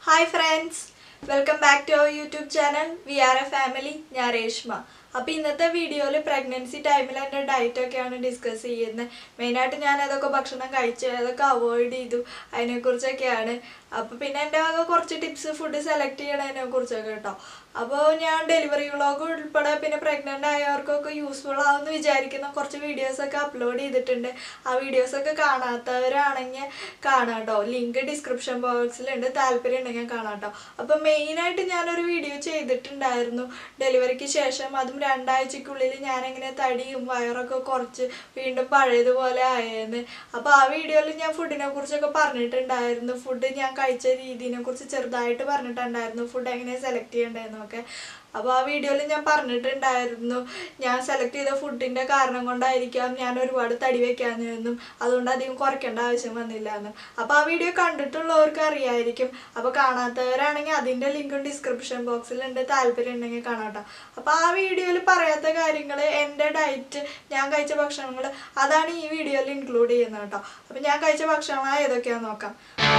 hi friends welcome back to our YouTube channel we are a family ഞാൻ രേഷ്മ അപ്പോൾ ഇന്നത്തെ വീഡിയോയിൽ പ്രഗ്നൻസി ടൈമിൽ എൻ്റെ ഡയറ്റൊക്കെയാണ് ഡിസ്കസ് ചെയ്യുന്നത് മെയിനായിട്ട് ഞാൻ ഏതൊക്കെ ഭക്ഷണം കഴിച്ചു ഏതൊക്കെ അവോയ്ഡ് ചെയ്തു അതിനെക്കുറിച്ചൊക്കെയാണ് അപ്പോൾ പിന്നെ എൻ്റെ വക കുറച്ച് ടിപ്സ് ഫുഡ് സെലക്ട് ചെയ്യണതിനെ കുറിച്ചൊക്കെ കേട്ടോ അപ്പോൾ ഞാൻ ഡെലിവറി വ്ളോഗ് ഉൾപ്പെടെ പിന്നെ പ്രഗ്നൻ്റ് ആയവർക്കൊക്കെ യൂസ്ഫുൾ ആവുമെന്ന് വിചാരിക്കുന്ന കുറച്ച് വീഡിയോസൊക്കെ അപ്ലോഡ് ചെയ്തിട്ടുണ്ട് ആ വീഡിയോസൊക്കെ കാണാത്തവരാണെങ്കിൽ കാണാം കേട്ടോ ലിങ്ക് ഡിസ്ക്രിപ്ഷൻ ബോക്സിലുണ്ട് താല്പര്യം ഉണ്ടെങ്കിൽ കാണാം കേട്ടോ അപ്പോൾ മെയിനായിട്ട് ഞാനൊരു വീഡിയോ ചെയ്തിട്ടുണ്ടായിരുന്നു ഡെലിവറിക്ക് ശേഷം അതും രണ്ടാഴ്ചക്കുള്ളിൽ ഞാനെങ്ങനെ തടിയും വയറൊക്കെ കുറച്ച് വീണ്ടും പഴയതുപോലെ ആയെന്ന് അപ്പോൾ ആ വീഡിയോയിൽ ഞാൻ ഫുഡിനെ കുറിച്ചൊക്കെ പറഞ്ഞിട്ടുണ്ടായിരുന്നു ഫുഡ് ഞാൻ കഴിച്ച രീതിനെ കുറിച്ച് ചെറുതായിട്ട് പറഞ്ഞിട്ടുണ്ടായിരുന്നു ഫുഡ് എങ്ങനെ സെലക്ട് ചെയ്യേണ്ടതെന്നൊക്കെ അപ്പോൾ ആ വീഡിയോയിൽ ഞാൻ പറഞ്ഞിട്ടുണ്ടായിരുന്നു ഞാൻ സെലക്ട് ചെയ്ത ഫുഡിൻ്റെ കാരണം കൊണ്ടായിരിക്കാം ഞാൻ ഒരുപാട് തടി വെക്കാഞ്ഞതെന്നും അതുകൊണ്ട് അധികം കുറയ്ക്കേണ്ട ആവശ്യം വന്നില്ല എന്നും അപ്പോൾ ആ വീഡിയോ കണ്ടിട്ടുള്ളവർക്ക് അറിയായിരിക്കും അപ്പോൾ കാണാത്തവരാണെങ്കിൽ അതിൻ്റെ ലിങ്കും ഡിസ്ക്രിപ്ഷൻ ബോക്സിലുണ്ട് താല്പര്യം ഉണ്ടെങ്കിൽ കാണാം കേട്ടോ അപ്പോൾ ആ വീഡിയോയിൽ പറയാത്ത കാര്യങ്ങൾ എൻ്റെ ഡയറ്റ് ഞാൻ കഴിച്ച ഭക്ഷണങ്ങൾ അതാണ് ഈ വീഡിയോയിൽ ഇൻക്ലൂഡ് ചെയ്യുന്നത് കേട്ടോ അപ്പോൾ ഞാൻ കഴിച്ച ഭക്ഷണങ്ങൾ ഏതൊക്കെയാണെന്ന് നോക്കാം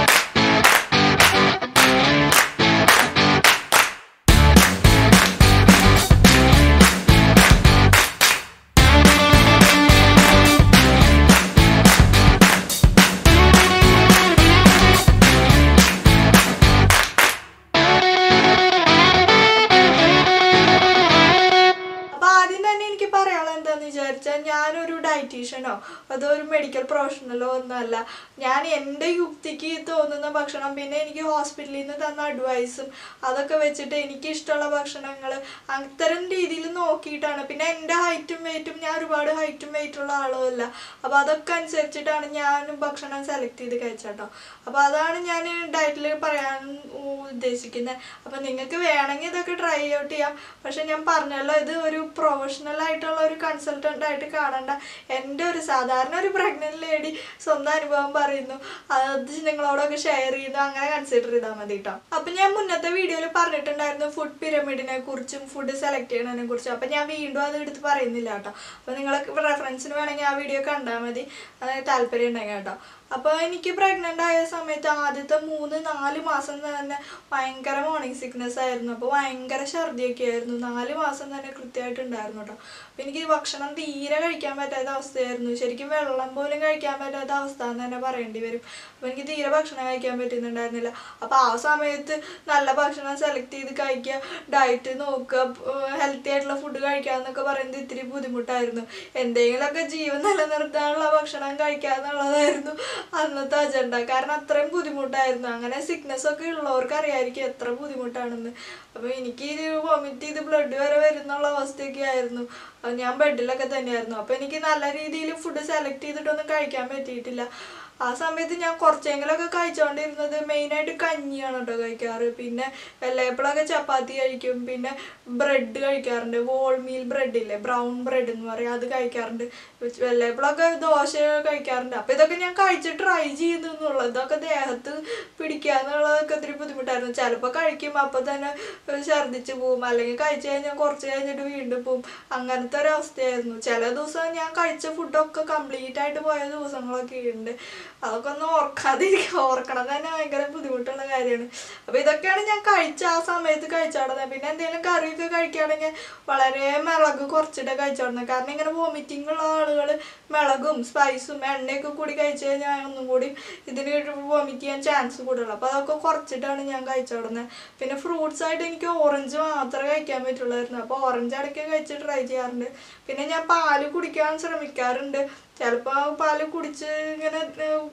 അപ്പൊ ആദ്യം തന്നെ എനിക്ക് പറയാനുള്ളത് എന്താന്ന് വിചാരിച്ചാൽ ഞാനൊരു ഡയറ്റീഷ്യനോ അതോ ഒരു മെഡിക്കൽ പ്രൊഫഷണലോ ഒന്നുമല്ല ഞാൻ എൻ്റെ യുക്തിക്ക് തോന്നുന്ന ഭക്ഷണം പിന്നെ എനിക്ക് ഹോസ്പിറ്റലിൽ നിന്ന് തന്ന അഡ്വൈസും അതൊക്കെ വെച്ചിട്ട് എനിക്ക് ഇഷ്ടമുള്ള ഭക്ഷണങ്ങൾ അത്തരം രീതിയിൽ നോക്കിയിട്ടാണ് പിന്നെ എൻ്റെ ഹൈറ്റും വെയിറ്റും ഞാൻ ഒരുപാട് ഹൈറ്റും വെയിറ്റുള്ള ആളുമല്ല അപ്പോൾ അതൊക്കെ അനുസരിച്ചിട്ടാണ് ഞാൻ ഭക്ഷണം സെലക്ട് ചെയ്ത് കഴിച്ചേട്ടോ അപ്പോൾ അതാണ് ഞാൻ ഡയറ്റിൽ പറയാൻ ഉദ്ദേശിക്കുന്നത് അപ്പോൾ നിങ്ങൾക്ക് വേണമെങ്കിൽ ഇതൊക്കെ ട്രൈ ഔട്ട് ചെയ്യാം പക്ഷെ ഞാൻ പറഞ്ഞല്ലോ ഇത് ഒരു പ്രൊഫഷണൽ ആയിട്ടുള്ള ഒരു കൺസൾട്ടൻ്റ് ആയിട്ട് കാണണ്ട എൻ്റെ ഒരു സാധാരണ ഒരു പ്രഗ്നന്റ് ലേഡി സ്വന്തം അനുഭവം പറയുന്നു അത് നിങ്ങളോടൊക്കെ ഷെയർ ചെയ്യുന്നു അങ്ങനെ കൺസിഡർ ചെയ്താൽ മതി കേട്ടോ അപ്പം ഞാൻ മുന്നത്തെ വീഡിയോയിൽ പറഞ്ഞിട്ടുണ്ടായിരുന്നു ഫുഡ് പിരമിഡിനെ കുറിച്ചും ഫുഡ് സെലക്ട് ചെയ്യണതിനെ കുറിച്ചും അപ്പം ഞാൻ വീണ്ടും അത് എടുത്ത് പറയുന്നില്ല കേട്ടോ അപ്പം നിങ്ങൾ റെഫറൻസിന് വേണമെങ്കിൽ ആ വീഡിയോ കണ്ടാൽ മതി അതായത് താല്പര്യം ഉണ്ടെങ്കിൽ കേട്ടോ അപ്പോൾ എനിക്ക് പ്രഗ്നൻ്റ് ആയ സമയത്ത് ആദ്യത്തെ മൂന്ന് നാല് മാസം തന്നെ ഭയങ്കര മോർണിംഗ് സിക്നെസ് ആയിരുന്നു അപ്പോൾ ഭയങ്കര ഛർദിയൊക്കെ ആയിരുന്നു നാല് മാസം തന്നെ കൃത്യമായിട്ടുണ്ടായിരുന്നു കേട്ടോ അപ്പോൾ എനിക്ക് ഭക്ഷണം തീരെ കഴിക്കാൻ പറ്റാത്ത അവസ്ഥയായിരുന്നു ശരിക്കും വെള്ളം പോലും കഴിക്കാൻ പറ്റാത്ത അവസ്ഥ എന്ന് തന്നെ പറയേണ്ടി വരും അപ്പോൾ എനിക്ക് തീരെ ഭക്ഷണം കഴിക്കാൻ പറ്റുന്നുണ്ടായിരുന്നില്ല അപ്പോൾ ആ സമയത്ത് നല്ല ഭക്ഷണം സെലക്ട് ചെയ്ത് കഴിക്കുക ഡയറ്റ് നോക്കുക ഹെൽത്തി ആയിട്ടുള്ള ഫുഡ് കഴിക്കുക എന്നൊക്കെ പറയുന്നത് ഇത്തിരി ബുദ്ധിമുട്ടായിരുന്നു എന്തെങ്കിലുമൊക്കെ ജീവൻ നിലനിർത്താനുള്ള ഭക്ഷണം കഴിക്കുക എന്നുള്ളതായിരുന്നു അന്നത്തെ അജണ്ട കാരണം അത്രയും ബുദ്ധിമുട്ടായിരുന്നു അങ്ങനെ സിക്നസ് ഒക്കെ ഉള്ളവർക്ക് അറിയായിരിക്കും എത്ര ബുദ്ധിമുട്ടാണെന്ന് അപ്പോൾ എനിക്ക് വൊമിറ്റ് ചെയ്ത് ബ്ലഡ് വരെ വരുന്നുള്ള അവസ്ഥയൊക്കെ ആയിരുന്നു അപ്പോൾ ഞാൻ ബെഡിലൊക്കെ തന്നെയായിരുന്നു അപ്പോൾ എനിക്ക് നല്ല രീതിയിൽ ഫുഡ് സെലക്ട് ചെയ്തിട്ടൊന്നും കഴിക്കാൻ പറ്റിയിട്ടില്ല ആ സമയത്ത് ഞാൻ കുറച്ചെങ്കിലൊക്കെ കഴിച്ചുകൊണ്ടിരുന്നത് മെയിനായിട്ട് കഞ്ഞിയാണ് കേട്ടോ കഴിക്കാറ് പിന്നെ വെള്ളയപ്പളൊക്കെ ചപ്പാത്തി കഴിക്കും പിന്നെ ബ്രെഡ് കഴിക്കാറുണ്ട് വോൾ മീൽ ബ്രെഡ് ഇല്ലേ ബ്രൗൺ ബ്രെഡ് എന്ന് പറയും അത് കഴിക്കാറുണ്ട് വെള്ളയപ്പളൊക്കെ ദോശ കഴിക്കാറുണ്ട് അപ്പോൾ ഇതൊക്കെ ഞാൻ കഴിച്ച് ട്രൈ ചെയ്തു എന്നുള്ളത് ഇതൊക്കെ ദേഹത്ത് പിടിക്കുക എന്നുള്ളതൊക്കെ ഒത്തിരി ബുദ്ധിമുട്ടായിരുന്നു ചിലപ്പോൾ കഴിക്കും അപ്പോൾ തന്നെ ഛർദ്ദിച്ച് പോവും അല്ലെങ്കിൽ കഴിച്ചു കഴിഞ്ഞാൽ കുറച്ച് കഴിഞ്ഞിട്ട് വീണ്ടും പോവും അങ്ങനത്തെ ഒരു അവസ്ഥയായിരുന്നു ചില ദിവസം ഞാൻ കഴിച്ച ഫുഡൊക്കെ കംപ്ലീറ്റ് ആയിട്ട് പോയ ദിവസങ്ങളൊക്കെ ഉണ്ട് അതൊക്കെ ഒന്ന് ഓർക്കാതിരിക്കുക ഓർക്കണം തന്നെ ഭയങ്കര ബുദ്ധിമുട്ടുള്ള കാര്യമാണ് അപ്പോൾ ഇതൊക്കെയാണ് ഞാൻ കഴിച്ച ആ സമയത്ത് കഴിച്ചോടുന്നത് പിന്നെ എന്തെങ്കിലും കറിയൊക്കെ കഴിക്കുകയാണെങ്കിൽ വളരെ മിളക് കുറച്ചിട്ട് കഴിച്ചോടുന്നത് കാരണം ഇങ്ങനെ വോമിറ്റിംഗ് ഉള്ള ആളുകൾ മിളകും സ്പൈസും എണ്ണയൊക്കെ കൂടി കഴിച്ചു കഴിഞ്ഞാൽ ഒന്നും കൂടി ഇതിന് വോമിറ്റ് ചെയ്യാൻ ചാൻസ് കൂടുതലുള്ളൂ അപ്പോൾ അതൊക്കെ കുറച്ചിട്ടാണ് ഞാൻ കഴിച്ചോടുന്നത് പിന്നെ ഫ്രൂട്ട്സ് ആയിട്ട് എനിക്ക് ഓറഞ്ച് മാത്രമേ കഴിക്കാൻ പറ്റുള്ളായിരുന്നു അപ്പോൾ ഓറഞ്ച് ഇടയ്ക്ക് കഴിച്ച് ട്രൈ ചെയ്യാറുണ്ട് പിന്നെ ഞാൻ പാല് കുടിക്കാൻ ശ്രമിക്കാറുണ്ട് ചിലപ്പോൾ പാല് കുടിച്ച് ഇങ്ങനെ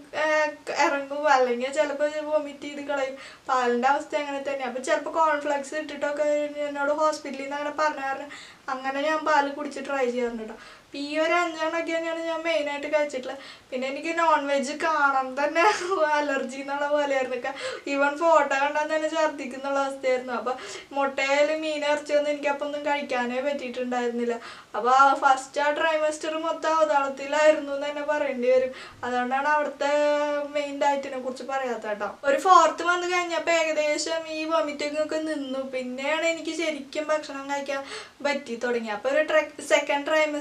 ഇറങ്ങും അല്ലെങ്കിൽ ചിലപ്പോൾ വൊമിറ്റ് ചെയ്ത് കളയും പാലിൻ്റെ അവസ്ഥ അങ്ങനെ തന്നെയാണ് അപ്പോൾ ചിലപ്പോൾ കോൺഫ്ലെക്സ് ഇട്ടിട്ടൊക്കെ എന്നോട് ഹോസ്പിറ്റലിൽ നിന്ന് അങ്ങനെ പറഞ്ഞ കാരണം അങ്ങനെ ഞാൻ പാല് കുടിച്ച് ട്രൈ ചെയ്യാറുണ്ട് കേട്ടോ അപ്പോൾ ഈ ഒരു അഞ്ചെണ്ണമൊക്കെ തന്നെയാണ് ഞാൻ മെയിനായിട്ട് കഴിച്ചിട്ടുള്ളത് പിന്നെ എനിക്ക് നോൺ വെജ് കാണാൻ തന്നെ അലർജി എന്നുള്ള പോലെയായിരുന്നു ഈവൻ ഫോട്ടോ കണ്ടാൽ തന്നെ ഛർദ്ദിക്കുന്നുള്ള അവസ്ഥയായിരുന്നു അപ്പോൾ മുട്ടയായാലും മീൻ ഇറച്ചിയൊന്നും എനിക്കപ്പോൾ ഒന്നും കഴിക്കാനേ പറ്റിയിട്ടുണ്ടായിരുന്നില്ല അപ്പോൾ ആ ഫസ്റ്റ് ആ ട്രൈമസ്റ്റർ മൊത്തം അവതാളത്തിലായിരുന്നു എന്ന് തന്നെ പറയേണ്ടി വരും അതുകൊണ്ടാണ് അവിടുത്തെ മെയിൻ ഡയറ്റിനെ കുറിച്ച് പറയാത്ത കേട്ടോ ഒരു ഫോർത്ത് വന്ന് കഴിഞ്ഞപ്പോൾ ഏകദേശം ഈ വൊമിറ്റിംഗ് ഒക്കെ നിന്നു പിന്നെയാണ് എനിക്ക് ശരിക്കും ഭക്ഷണം കഴിക്കാൻ പറ്റി തുടങ്ങി അപ്പോൾ ഒരു സെക്കൻഡ് ട്രൈമസ്റ്ററിൽ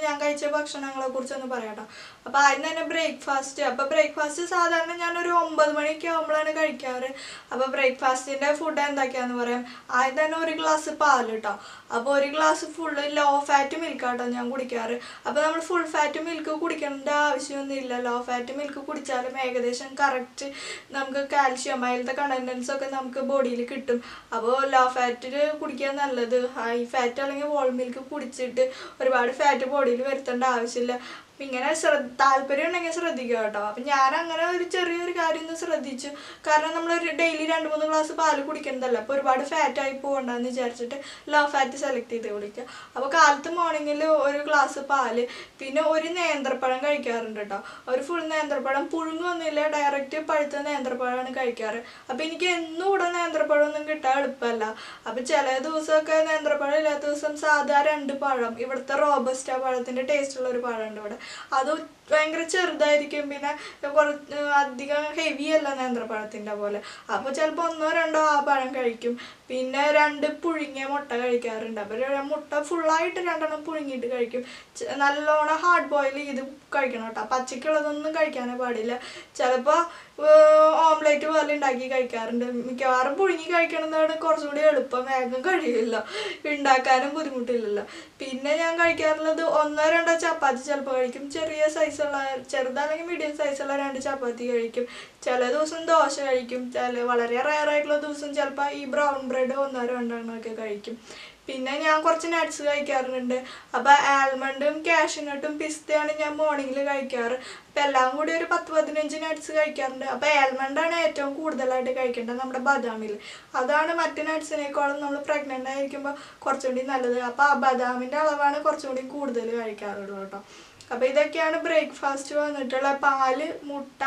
ഞാൻ കഴിച്ച ഭക്ഷണങ്ങളെ കുറിച്ചൊന്ന് പറയാട്ടോ അപ്പോൾ ആദ്യം തന്നെ ബ്രേക്ക്ഫാസ്റ്റ് അപ്പോൾ ബ്രേക്ക്ഫാസ്റ്റ് സാധാരണ ഞാനൊരു ഒമ്പത് മണിയൊക്കെ ആകുമ്പോഴാണ് കഴിക്കാറ് അപ്പോൾ ബ്രേക്ക്ഫാസ്റ്റിൻ്റെ ഫുഡ് എന്തൊക്കെയാന്ന് പറയാം ആദ്യം തന്നെ ഒരു ഗ്ലാസ് പാൽ കേട്ടോ അപ്പോൾ ഒരു ഗ്ലാസ് ഫുള്ള് ലോ ഫാറ്റ് മിൽക്കാട്ടോ ഞാൻ കുടിക്കാറ് അപ്പോൾ നമ്മൾ ഫുൾ ഫാറ്റ് മിൽക്ക് കുടിക്കേണ്ട ആവശ്യമൊന്നുമില്ല ലോ ഫാറ്റ് മിൽക്ക് കുടിച്ചാലും ഏകദേശം കറക്റ്റ് നമുക്ക് കാൽഷ്യം അതിലത്തെ കണ്ടൻസ് ഒക്കെ നമുക്ക് ബോഡിയിൽ കിട്ടും അപ്പോൾ ലോ ഫാറ്റിൽ കുടിക്കാൻ നല്ലത് ഹൈ ഫാറ്റ് അല്ലെങ്കിൽ വോൾ മിൽക്ക് കുടിച്ചിട്ട് ഒരുപാട് ഫാറ്റ് ബോഡിയിൽ വരുത്തേണ്ട ആവശ്യമില്ല അപ്പം ഇങ്ങനെ ശ്രദ്ധ താല്പര്യം ഉണ്ടെങ്കിൽ ശ്രദ്ധിക്കുക കേട്ടോ അപ്പം ഞാൻ അങ്ങനെ ഒരു ചെറിയൊരു കാര്യം ഒന്ന് ശ്രദ്ധിച്ചു കാരണം നമ്മൾ ഒരു ഡെയിലി രണ്ട് മൂന്ന് ഗ്ലാസ് പാല് കുടിക്കുന്നതല്ല അപ്പോൾ ഒരുപാട് ഫാറ്റ് ആയി പോകണ്ടെന്ന് വിചാരിച്ചിട്ട് ലോ ഫാറ്റ് സെലക്ട് ചെയ്ത് കുടിക്കുക അപ്പോൾ കാലത്ത് മോർണിംഗിൽ ഒരു ഗ്ലാസ് പാല് പിന്നെ ഒരു നേന്ത്രപ്പഴം കഴിക്കാറുണ്ട് കേട്ടോ ഒരു ഫുൾ നേന്ത്രപ്പഴം പുഴുങ്ങൊന്നുമില്ല ഡയറക്റ്റ് പഴുത്ത നേന്ത്രപ്പഴമാണ് കഴിക്കാറ് അപ്പം എനിക്ക് എന്നും ഇവിടെ നേന്ത്രപ്പഴം ഒന്നും കിട്ടാൻ എളുപ്പമല്ല അപ്പം ചില ദിവസമൊക്കെ നേന്ത്രപ്പഴം ഇല്ലാത്ത ദിവസം സാധാ രണ്ട് പഴം ഇവിടുത്തെ റോബസ്റ്റ പഴത്തിൻ്റെ ടേസ്റ്റുള്ള ഒരു പഴമുണ്ട് ഇവിടെ അത് ഭയങ്കര ചെറുതായിരിക്കും പിന്നെ കുറച്ച് അധികം ഹെവി അല്ല നേന്ത്രപ്പഴത്തിൻ്റെ പോലെ അപ്പോൾ ചിലപ്പോൾ ഒന്നോ രണ്ടോ ആ പഴം കഴിക്കും പിന്നെ രണ്ട് പുഴുങ്ങിയ മുട്ട കഴിക്കാറുണ്ട് അപ്പോൾ മുട്ട ഫുള്ളായിട്ട് രണ്ടെണ്ണം പുഴുങ്ങിയിട്ട് കഴിക്കും ച- നല്ലോണം ഹാർഡ് ബോയിൽ ചെയ്ത് കഴിക്കണം കേട്ടോ പച്ചക്കുള്ളതൊന്നും കഴിക്കാനേ പാടില്ല ചിലപ്പോൾ ഓംലേറ്റ് പോലെ ഉണ്ടാക്കി കഴിക്കാറുണ്ട് മിക്കവാറും പുഴുങ്ങി കഴിക്കണമെന്നാണ് കുറച്ചും കൂടി എളുപ്പം വേഗം കഴിയില്ല ഉണ്ടാക്കാനും ബുദ്ധിമുട്ടില്ലല്ലോ പിന്നെ ഞാൻ കഴിക്കാറുള്ളത് ഒന്നോ രണ്ടോ ചപ്പാത്തി ചിലപ്പോൾ കഴിക്കും ചെറിയ സൈസുള്ള ചെറുതല്ലെങ്കിൽ മീഡിയം സൈസുള്ള രണ്ട് ചപ്പാത്തി കഴിക്കും ചില ദിവസം ദോശ കഴിക്കും ചില വളരെ റയർ ആയിട്ടുള്ള ദിവസം ചിലപ്പോൾ ഈ ബ്രൗൺ ബ്രെഡ് ഒന്നോ രണ്ടെണ്ണം ഒക്കെ കഴിക്കും പിന്നെ ഞാൻ കുറച്ച് നട്ട്സ് കഴിക്കാറുണ്ട് അപ്പോൾ ആൽമണ്ടും കാഷ്യൂനട്ടും പിസ്തയാണ് ഞാൻ മോർണിംഗിൽ കഴിക്കാറ് അപ്പം എല്ലാം കൂടി ഒരു പത്ത് പതിനഞ്ച് നട്ട്സ് കഴിക്കാറുണ്ട് അപ്പോൾ ആൽമണ്ടാണ് ഏറ്റവും കൂടുതലായിട്ട് കഴിക്കേണ്ടത് നമ്മുടെ ബദാമിൽ അതാണ് മറ്റ് നട്ട്സിനേക്കാളും നമ്മൾ പ്രഗ്നൻ്റ് ആയിരിക്കുമ്പോൾ കുറച്ചുകൂടി നല്ലത് അപ്പോൾ ആ ബദാമിൻ്റെ അളവാണ് കുറച്ചുകൂടി കൂടുതൽ കഴിക്കാറുള്ളത് കേട്ടോ അപ്പോൾ ഇതൊക്കെയാണ് ബ്രേക്ക്ഫാസ്റ്റ് വന്നിട്ടുള്ള പാല് മുട്ട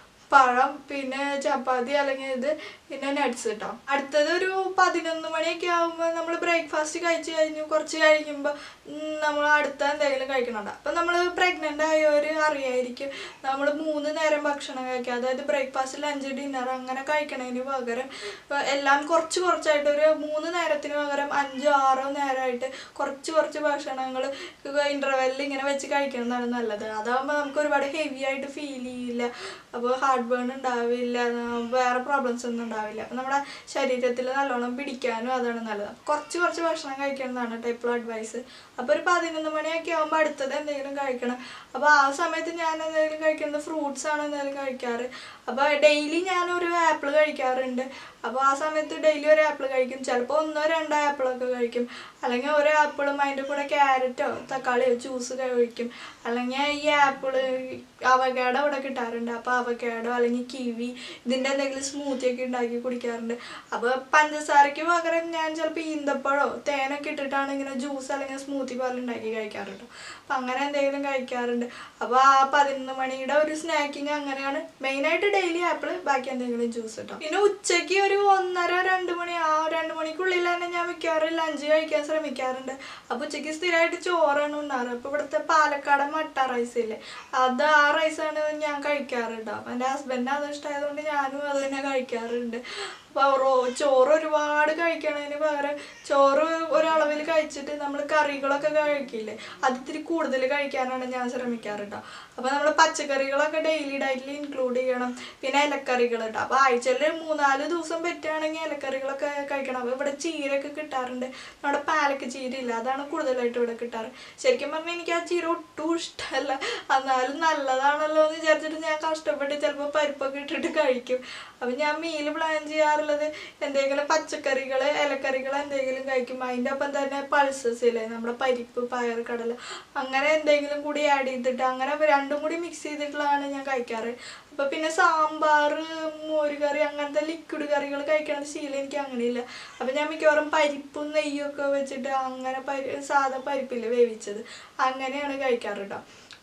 പഴം പിന്നെ ചപ്പാത്തി അല്ലെങ്കിൽ ഇത് പിന്നെ നട്ട്സ് കേട്ടോ അടുത്തത് ഒരു പതിനൊന്ന് മണിയൊക്കെ ആകുമ്പോൾ നമ്മൾ ബ്രേക്ക്ഫാസ്റ്റ് കഴിച്ച് കഴിഞ്ഞ് കുറച്ച് കഴിയുമ്പോൾ നമ്മൾ അടുത്ത എന്തെങ്കിലും കഴിക്കണുണ്ട് അപ്പം നമ്മൾ പ്രഗ്നൻ്റ് ആയവർ അറിയായിരിക്കും നമ്മൾ മൂന്ന് നേരം ഭക്ഷണം കഴിക്കുക അതായത് ബ്രേക്ക്ഫാസ്റ്റ് ലഞ്ച് ഡിന്നർ അങ്ങനെ കഴിക്കണതിന് പകരം ഇപ്പൊ എല്ലാം കുറച്ച് കുറച്ചായിട്ട് ഒരു മൂന്ന് നേരത്തിന് പകരം അഞ്ചോ ആറോ നേരമായിട്ട് കുറച്ച് കുറച്ച് ഭക്ഷണങ്ങൾ ഇൻ്റർവെല്ലിൽ ഇങ്ങനെ വെച്ച് കഴിക്കുന്നതാണ് നല്ലത് അതാകുമ്പോൾ നമുക്ക് ഒരുപാട് ഹെവി ആയിട്ട് ഫീൽ ചെയ്യില്ല അപ്പോൾ ഹാർട്ട് ബേൺ ഉണ്ടാവില്ല ആ, വേറെ പ്രോബ്ലംസ് ഒന്നും ഉണ്ടാവില്ല അപ്പം നമ്മുടെ ശരീരത്തിൽ നല്ലോണം പിടിക്കാനും അതാണ് നല്ലത് അപ്പൊ കുറച്ച് കുറച്ച് ഭക്ഷണം കഴിക്കണമെന്നാണ് കേട്ടോ എപ്പോഴും അഡ്വൈസ് അപ്പോൾ ഒരു പതിനൊന്ന് മണിയൊക്കെ ആകുമ്പോൾ അടുത്തത് എന്തെങ്കിലും കഴിക്കണം അപ്പോൾ ആ സമയത്ത് ഞാൻ എന്തെങ്കിലും കഴിക്കുന്നത് ഫ്രൂട്ട്സ് ആണ് എന്തെങ്കിലും കഴിക്കാറ് അപ്പോൾ ഡെയിലി ഞാനൊരു ആപ്പിൾ കഴിക്കാറുണ്ട് അപ്പോൾ ആ സമയത്ത് ഡെയിലി ഒരു ആപ്പിൾ കഴിക്കും ചിലപ്പോൾ ഒന്നോ രണ്ടോ ആപ്പിളൊക്കെ കഴിക്കും അല്ലെങ്കിൽ ഒരു ആപ്പിളും അതിൻ്റെ കൂടെ ക്യാരറ്റോ തക്കാളിയോ ജ്യൂസ് കഴിക്കും അല്ലെങ്കിൽ ഈ ആപ്പിള് അവക്കാടോ ഇവിടെ കിട്ടാറുണ്ട് അപ്പോൾ അവക്കാടോ അല്ലെങ്കിൽ കിവി ഇതിൻ്റെ എന്തെങ്കിലും സ്മൂത്തി ഒക്കെ ഉണ്ടാക്കി കുടിക്കാറുണ്ട് അപ്പോൾ പഞ്ചസാരയ്ക്ക് പകരം ഞാൻ ചിലപ്പോൾ ഈന്തപ്പഴോ തേനൊക്കെ ഇട്ടിട്ടാണ് ഇങ്ങനെ ജ്യൂസ് അല്ലെങ്കിൽ സ്മൂത്തി പോലെ ഉണ്ടാക്കി കഴിക്കാറുണ്ട് അപ്പം അങ്ങനെ എന്തെങ്കിലും കഴിക്കാറുണ്ട് അപ്പോൾ ആ പതിനൊന്ന് മണിയുടെ ഒരു സ്നാക്കിങ് അങ്ങനെയാണ് മെയിനായിട്ട് ഡെയിലി ആപ്പിൾ ബാക്കി എന്തെങ്കിലും ജ്യൂസ് കിട്ടും പിന്നെ ഉച്ചയ്ക്ക് ഒരു ഒന്നര രണ്ട് മണി ആ രണ്ട് മണിക്കുള്ളിൽ തന്നെ ഞാൻ മിക്കവാറും ലഞ്ച് കഴിക്കാൻ ശ്രമിക്കാറുണ്ട് അപ്പോൾ ഉച്ചയ്ക്ക് സ്ഥിരമായിട്ട് ചോറാണ് ഉണ്ടാറ് അപ്പോൾ ഇവിടുത്തെ പാലക്കാടൻ മട്ട റൈസ് ഇല്ലേ അത് ആ റൈസാണ് ഞാൻ കഴിക്കാറുണ്ട് അപ്പം എൻ്റെ ഹസ്ബൻഡിന് അത് ഇഷ്ടമായതുകൊണ്ട് ഞാനും അത് തന്നെ കഴിക്കാറുണ്ട് അപ്പോൾ റോ ചോറ് ഒരുപാട് കഴിക്കണതിന് പകരം ചോറ് ഒരളവിൽ കഴിച്ചിട്ട് നമ്മൾ കറികളൊക്കെ കഴിക്കില്ലേ അത് ഇത്തിരി കൂടുതൽ കഴിക്കാനാണ് ഞാൻ ശ്രമിക്കാറുണ്ട് അപ്പോൾ നമ്മൾ പച്ചക്കറികളൊക്കെ ഡെയിലി ഡയറ്റിൽ ഇൻക്ലൂഡ് ചെയ്യണം പിന്നെ ഇലക്കറികൾ കേട്ടോ അപ്പോൾ ആഴ്ചയിൽ മൂന്നാല് ദിവസം പറ്റുകയാണെങ്കിൽ ഇലക്കറികളൊക്കെ കഴിക്കണം അപ്പോൾ ഇവിടെ ചീരയൊക്കെ കിട്ടാറുണ്ട് നമ്മുടെ പാലക്ക് ചീര ഇല്ല അതാണ് കൂടുതലായിട്ട് ഇവിടെ കിട്ടാറ് ശരിക്കും പറഞ്ഞാൽ എനിക്ക് ആ ചീര ഒട്ടും ഇഷ്ടമല്ല എന്നാലും നല്ലതാണല്ലോ എന്ന് വിചാരിച്ചിട്ട് ഞാൻ കഷ്ടപ്പെട്ട് ചിലപ്പോൾ പരിപ്പൊക്കെ ഇട്ടിട്ട് കഴിക്കും അപ്പം ഞാൻ മീൽ പ്ലാൻ ചെയ്യാറുള്ളത് എന്തെങ്കിലും പച്ചക്കറികൾ ഇലക്കറികൾ എന്തെങ്കിലും കഴിക്കും അതിൻ്റെ ഒപ്പം തന്നെ പൾസസ് ഇല്ലേ നമ്മുടെ പരിപ്പ് പയർ കടല അങ്ങനെ എന്തെങ്കിലും കൂടി ആഡ് ചെയ്തിട്ട് അങ്ങനെ രണ്ടും കൂടി മിക്സ് ചെയ്തിട്ടുള്ളതാണ് ഞാൻ കഴിക്കാറ് അപ്പോൾ പിന്നെ സാമ്പാർ മോരുകറി അങ്ങനത്തെ ലിക്വിഡ് കറികൾ കഴിക്കണ ശീലം എനിക്ക് അങ്ങനെയില്ല അപ്പം ഞാൻ മിക്കവാറും പരിപ്പും നെയ്യൊക്കെ വെച്ചിട്ട് അങ്ങനെ പരി സാധാ പരിപ്പില്ല വേവിച്ചത് അങ്ങനെയാണ് കഴിക്കാറ് കേട്ടോ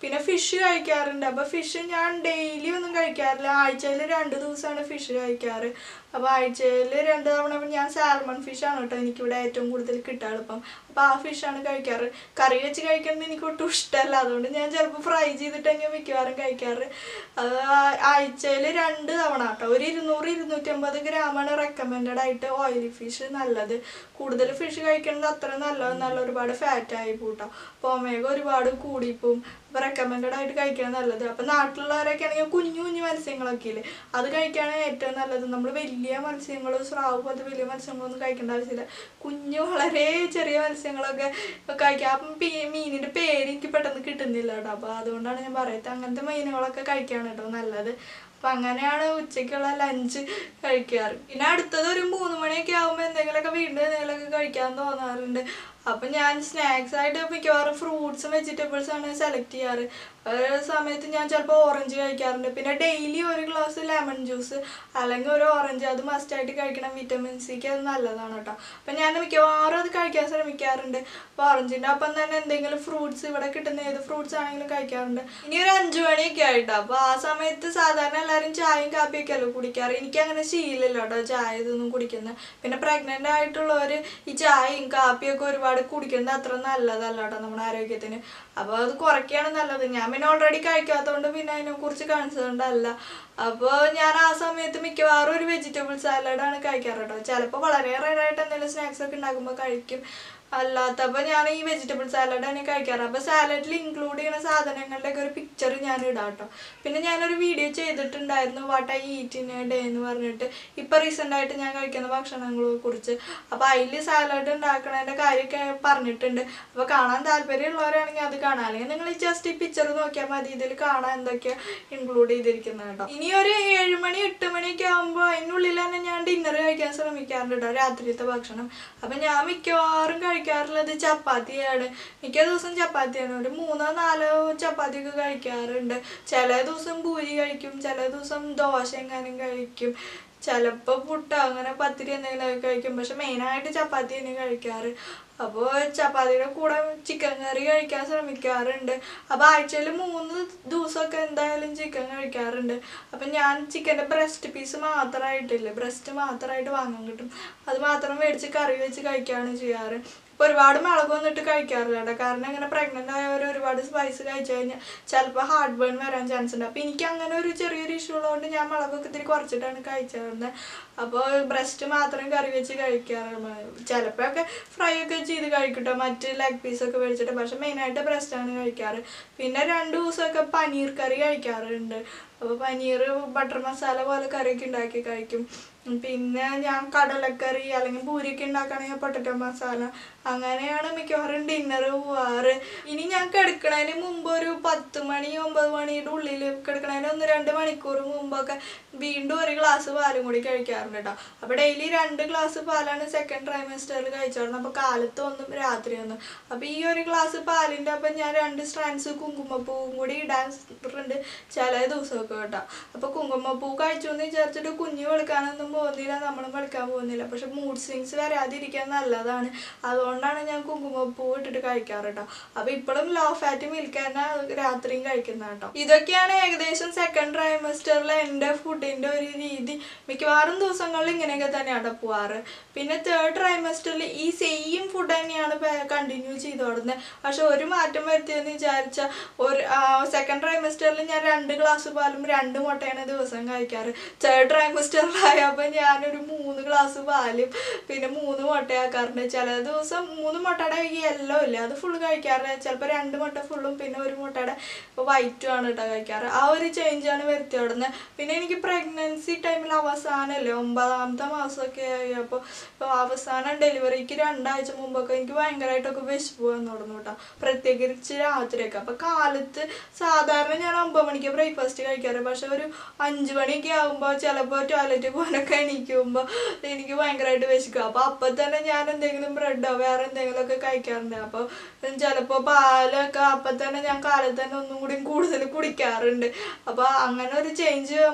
പിന്നെ ഫിഷ് കഴിക്കാറുണ്ട് അപ്പോൾ ഫിഷ് ഞാൻ ഡെയിലി ഒന്നും കഴിക്കാറില്ല ആഴ്ചയിൽ രണ്ട് ദിവസമാണ് ഫിഷ് കഴിക്കാറ് അപ്പോൾ ആഴ്ചയിൽ രണ്ട് തവണ ഞാൻ സാൽമൺ ഫിഷാണ് കേട്ടോ എനിക്കിവിടെ ഏറ്റവും കൂടുതൽ കിട്ടുക എളുപ്പം അപ്പോൾ ആ ഫിഷാണ് കഴിക്കാറ് കറി വെച്ച് കഴിക്കുന്നത് എനിക്ക് ഒട്ടും ഇഷ്ടമല്ല അതുകൊണ്ട് ഞാൻ ചിലപ്പോൾ ഫ്രൈ ചെയ്തിട്ട് തന്നെ മിക്കവാറും കഴിക്കാറ് അത് ആഴ്ചയിൽ രണ്ട് തവണ കേട്ടോ ഒരു ഇരുന്നൂറ് ഇരുന്നൂറ്റമ്പത് ഗ്രാമാണ് റെക്കമെൻഡഡ് ആയിട്ട് ഓയിലി ഫിഷ് നല്ലത് കൂടുതൽ ഫിഷ് കഴിക്കുന്നത് അത്ര നല്ലതെന്നല്ല ഒരുപാട് ഫാറ്റ് ആയി പൂട്ടോ അപ്പോൾ ഒമേഗ ഒരുപാട് കൂടിപ്പോവും അപ്പോൾ റെക്കമെൻഡഡ് ആയിട്ട് കഴിക്കണം നല്ലത് അപ്പോൾ നാട്ടിലുള്ളവരൊക്കെ ആണെങ്കിൽ കുഞ്ഞു കുഞ്ഞു മത്സ്യങ്ങളൊക്കെ ഇല്ലേ അത് കഴിക്കുകയാണ് ഏറ്റവും നല്ലത് നമ്മൾ വലിയ മത്സ്യങ്ങൾ സ്രാവ് പോലത്തെ വലിയ മത്സ്യങ്ങളൊന്നും കഴിക്കേണ്ട ആവശ്യമില്ല കുഞ്ഞു വളരെ ചെറിയ മത്സ്യങ്ങളൊക്കെ കഴിക്കുക അപ്പം പീ- മീനിൻ്റെ പേര് എനിക്ക് പെട്ടെന്ന് കിട്ടുന്നില്ല കേട്ടോ അപ്പോൾ അതുകൊണ്ടാണ് ഞാൻ പറയുന്നത് അങ്ങനത്തെ മീനുകളൊക്കെ കഴിക്കുകയാണ് കേട്ടോ നല്ലത് അപ്പം അങ്ങനെയാണ് ഉച്ചയ്ക്കുള്ള ലഞ്ച് കഴിക്കാറ് പിന്നെ അടുത്തത് ഒരു മൂന്ന് മണിയൊക്കെ ആകുമ്പോൾ എന്തെങ്കിലുമൊക്കെ വീണ്ടും എന്തെങ്കിലുമൊക്കെ കഴിക്കാൻ തോന്നാറുണ്ട് അപ്പം ഞാൻ സ്നാക്സ് ആയിട്ട് മിക്കവാറും ഫ്രൂട്ട്സും വെജിറ്റബിൾസും ആണ് സെലക്ട് ചെയ്യാറ് ഒരു സമയത്ത് ഞാൻ ചിലപ്പോൾ ഓറഞ്ച് കഴിക്കാറുണ്ട് പിന്നെ ഡെയിലി ഒരു ഗ്ലാസ് ലെമൺ ജ്യൂസ് അല്ലെങ്കിൽ ഒരു ഓറഞ്ച് അത് മസ്റ്റായിട്ട് കഴിക്കണം വിറ്റമിൻ സിക്ക് അത് നല്ലതാണ് കേട്ടോ അപ്പം ഞാൻ മിക്കവാറും അത് കഴിക്കാൻ ശ്രമിക്കാറുണ്ട് അപ്പോൾ ഓറഞ്ചിൻ്റെ ഒപ്പം തന്നെ എന്തെങ്കിലും ഫ്രൂട്ട്സ് ഇവിടെ കിട്ടുന്ന ഏത് ഫ്രൂട്ട്സ് ആണെങ്കിലും കഴിക്കാറുണ്ട് ഇനി ഒരു അഞ്ചു മണിയൊക്കെ ആയിട്ടോ അപ്പോൾ ആ സമയത്ത് സാധാരണ എല്ലാവരും ചായയും കാപ്പിയൊക്കെ അല്ലോ കുടിക്കാറ് എനിക്ക് അങ്ങനെ ശീലമില്ല കേട്ടോ ചായ ഇതൊന്നും കുടിക്കുന്നത് പിന്നെ പ്രഗ്നൻ്റ് ആയിട്ടുള്ളവർ ഈ ചായയും കാപ്പിയൊക്കെ ഒരുപാട് കുടിക്കുന്നത് അത്ര നല്ലതല്ല കേട്ടോ നമ്മുടെ ആരോഗ്യത്തിന് അപ്പോൾ അത് കുറയ്ക്കുകയാണ് നല്ലത് ഞാൻ പിന്നെ ഓൾറെഡി കഴിക്കാത്തതുകൊണ്ട് പിന്നെ അതിനെക്കുറിച്ച് കൺസേൺഡ് അല്ല അപ്പോൾ ഞാൻ ആ സമയത്ത് മിക്കവാറും ഒരു വെജിറ്റബിൾ സാലഡാണ് കഴിക്കാറ് കേട്ടോ ചിലപ്പോൾ വളരെ റയറായിട്ട് എന്തെങ്കിലും സ്നാക്സ് ഒക്കെ ഉണ്ടാക്കുമ്പോൾ കഴിക്കും അല്ലാത്തപ്പോൾ ഞാൻ ഈ വെജിറ്റബിൾ സാലഡ് തന്നെ കഴിക്കാറ് അപ്പോൾ സാലഡിൽ ഇൻക്ലൂഡ് ചെയ്യുന്ന സാധനങ്ങളുടെയൊക്കെ ഒരു പിക്ചർ ഞാൻ ഇടാം കേട്ടോ പിന്നെ ഞാനൊരു വീഡിയോ ചെയ്തിട്ടുണ്ടായിരുന്നു what I eat in a day എന്ന് പറഞ്ഞിട്ട് ഇപ്പോൾ റീസെൻ്റ് ആയിട്ട് ഞാൻ കഴിക്കുന്ന ഭക്ഷണങ്ങളെ കുറിച്ച് അപ്പോൾ അതിൽ സാലഡ് ഉണ്ടാക്കണതിൻ്റെ കാര്യമൊക്കെ പറഞ്ഞിട്ടുണ്ട് അപ്പോൾ കാണാൻ താല്പര്യമുള്ളവരാണെങ്കിൽ അത് കാണാം അല്ലെങ്കിൽ നിങ്ങൾ ജസ്റ്റ് ഈ പിക്ചർ നോക്കിയാൽ മതി ഇതിൽ കാണാൻ എന്തൊക്കെയാണ് ഇൻക്ലൂഡ് ചെയ്തിരിക്കുന്നത് കേട്ടോ ഇനി ഒരു ഏഴ് മണി എട്ട് മണിയൊക്കെ ആകുമ്പോൾ അതിനുള്ളിൽ തന്നെ ഞാൻ ഡിന്നർ കഴിക്കാൻ ശ്രമിക്കാറുണ്ട് കേട്ടോ രാത്രിയത്തെ ഭക്ഷണം അപ്പം ഞാൻ മിക്കവാറും കഴിക്കാറുള്ളത് ചപ്പാത്തിയാണ് മിക്ക ദിവസം ചപ്പാത്തിയാണ് ഒരു മൂന്നോ നാലോ ചപ്പാത്തിയൊക്കെ കഴിക്കാറുണ്ട് ചില ദിവസം പൂരി കഴിക്കും ചില ദിവസം ദോശ എങ്ങാനും കഴിക്കും ചിലപ്പോൾ പുട്ട് അങ്ങനെ പത്തിരി എന്തെങ്കിലുമൊക്കെ കഴിക്കും പക്ഷെ മെയിനായിട്ട് ചപ്പാത്തി തന്നെ കഴിക്കാറ് അപ്പോൾ ചപ്പാത്തിയുടെ കൂടെ ചിക്കൻ കറി കഴിക്കാൻ ശ്രമിക്കാറുണ്ട് അപ്പോൾ ആഴ്ചയിൽ മൂന്ന് ദിവസമൊക്കെ എന്തായാലും ചിക്കൻ കഴിക്കാറുണ്ട് അപ്പം ഞാൻ ചിക്കൻ്റെ ബ്രസ്റ്റ് പീസ് മാത്രമായിട്ടില്ലേ ബ്രസ്റ്റ് മാത്രമായിട്ട് വാങ്ങാൻ കിട്ടും അത് മാത്രം മേടിച്ച് കറി വെച്ച് കഴിക്കുകയാണ് ചെയ്യാറ് ഇപ്പോൾ ഒരുപാട് മുളകൊന്നും ഇട്ട് കഴിക്കാറില്ല കേട്ടോ കാരണം ഇങ്ങനെ പ്രഗ്നൻ്റ് ആയവർ ഒരുപാട് സ്പൈസ് കഴിച്ചു കഴിഞ്ഞാൽ ചിലപ്പോൾ ഹാർട്ട് ബേൺ വരാൻ ചാൻസ് ഉണ്ട് അപ്പോൾ എനിക്ക് അങ്ങനെ ഒരു ചെറിയൊരു ഇഷ്യൂ ഉള്ളതുകൊണ്ട് ഞാൻ മുളകൊക്കെ ഇത്തിരി കുറച്ചിട്ടാണ് കഴിച്ചാറുന്നത് അപ്പോൾ ബ്രസ്റ്റ് മാത്രം കറി വെച്ച് കഴിക്കാറ് ചിലപ്പോഴൊക്കെ ഫ്രൈ ഒക്കെ ചെയ്ത് കഴിക്കട്ടോ മറ്റ് ലെഗ് പീസൊക്കെ മേടിച്ചിട്ട് പക്ഷെ മെയിനായിട്ട് ബ്രസ്റ്റാണ് കഴിക്കാറ് പിന്നെ രണ്ട് ദിവസമൊക്കെ പനീർ കറി കഴിക്കാറുണ്ട് അപ്പോൾ പനീർ ബട്ടർ മസാല പോലെ കറിയൊക്കെ ഉണ്ടാക്കി കഴിക്കും പിന്നെ ഞാൻ കടലക്കറി അല്ലെങ്കിൽ പൂരിയൊക്കെ ഉണ്ടാക്കുകയാണെങ്കിൽ പൊട്ടറ്റോ മസാല അങ്ങനെയാണ് മിക്കവാറും ഡിന്നർ പോവാറ് ഇനി ഞാൻ കിടക്കണതിന് മുമ്പ് ഒരു പത്ത് മണി ഒമ്പത് മണിയുടെ ഉള്ളിൽ കിടക്കണതിന് ഒന്ന് രണ്ട് മണിക്കൂർ മുമ്പൊക്കെ വീണ്ടും ഒരു ഗ്ലാസ് പാലും കൂടി കഴിക്കാറുണ്ട് കേട്ടോ അപ്പോൾ ഡെയിലി രണ്ട് ഗ്ലാസ് പാലാണ് സെക്കൻഡ് ട്രൈമസ്റ്ററിൽ കഴിച്ചോളണം അപ്പോൾ കാലത്ത് ഒന്നും രാത്രി ഒന്നും അപ്പോൾ ഈ ഒരു ഗ്ലാസ് പാലിൻ്റെ അപ്പം ഞാൻ രണ്ട് സ്ട്രാൻസ് കുങ്കുമപ്പൂവും കൂടി ഇടാറുണ്ട് ചില ദിവസമൊക്കെ കേട്ടോ അപ്പോൾ കുങ്കുമപ്പൂ കഴിച്ചു എന്ന് വിചാരിച്ചിട്ട് കുഞ്ഞ് വെളുക്കാനൊന്നും പോകുന്നില്ല നമ്മളും വെളുക്കാൻ പോകുന്നില്ല പക്ഷെ മൂഡ് സ്വിങ്സ് വരാതിരിക്കാൻ നല്ലതാണ് അതുകൊണ്ടാണ് ഞാൻ കുങ്കുമപ്പൂ ഇട്ടിട്ട് കഴിക്കാറ് കേട്ടോ അപ്പോൾ ഇപ്പോഴും ലോ ഫാറ്റ് മിൽക്ക് തന്നെ രാത്രിയും കഴിക്കുന്ന കേട്ടോ ഇതൊക്കെയാണ് ഏകദേശം സെക്കൻഡ് ട്രൈമസ്റ്ററിൽ എൻ്റെ ഫുഡിൻ്റെ ഒരു രീതി മിക്കവാറും ദിവസങ്ങളിൽ ഇങ്ങനെയൊക്കെ തന്നെയാണ് പോവാറ് പിന്നെ തേർഡ് ട്രൈമസ്റ്ററിൽ ഈ സെയിം ഫുഡ് തന്നെയാണ് കണ്ടിന്യൂ ചെയ്തോടുന്നത് പക്ഷെ ഒരു മാറ്റം വരുത്തിയെന്ന് വിചാരിച്ചാൽ ഒരു സെക്കൻഡ് ട്രൈമസ്റ്ററിൽ ഞാൻ രണ്ട് ഗ്ലാസ് പാലും രണ്ട് മുട്ടയാണ് ദിവസം കഴിക്കാറ് തേർഡ് ട്രൈമസ്റ്ററിലായപ്പോൾ ഞാനൊരു മൂന്ന് ഗ്ലാസ് പാലും പിന്നെ മൂന്ന് മുട്ടയാക്കാറുണ്ട് ചില ദിവസം മൂന്ന് മുട്ടയുടെ ഈ യെല്ലോ ഇല്ലേ അത് ഫുൾ കഴിക്കാറ് ചിലപ്പോൾ രണ്ട് മുട്ട ഫുള്ളും പിന്നെ ഒരു മുട്ടയുടെ വൈറ്റും ആണ് കേട്ടോ കഴിക്കാറ് ആ ഒരു ചേഞ്ചാണ് വരുത്തിയോടുന്നത് പിന്നെ എനിക്ക് പ്രഗ്നൻസി ടൈമിൽ അവസാനമല്ലേ ഒമ്പതാമത്തെ മാസമൊക്കെ ആയി അപ്പോൾ അവസാനം ഡെലിവറിക്ക് രണ്ടാഴ്ച മുമ്പൊക്കെ എനിക്ക് ഭയങ്കരമായിട്ടൊക്കെ വിശപ്പ് വന്നു തുടങ്ങും കേട്ടോ പ്രത്യേകിച്ച് രാത്രിയൊക്കെ അപ്പോൾ കാലത്ത് സാധാരണ ഞാൻ ഒമ്പത് മണിക്ക് ബ്രേക്ക്ഫാസ്റ്റ് കഴിക്കാറ് പക്ഷെ ഒരു അഞ്ച് മണിയൊക്കെ ആകുമ്പോൾ ചിലപ്പോൾ ടോയ്ലറ്റിൽ പോകാനൊക്കെ എണീക്കുമ്പോൾ എനിക്ക് ഭയങ്കരമായിട്ട് വിശക്കും അപ്പോൾ അപ്പം തന്നെ ഞാൻ എന്തെങ്കിലും ബ്രെഡോ വേറെ എന്തെങ്കിലുമൊക്കെ കഴിക്കാറുണ്ട് അപ്പോൾ ചിലപ്പോൾ പാലൊക്കെ അപ്പം തന്നെ ഞാൻ കാലത്ത് തന്നെ ഒന്നും കൂടി കൂടുതൽ കുടിക്കാറുണ്ട് അപ്പോൾ അങ്ങനെ ഒരു ചേഞ്ച് മാത്രമേ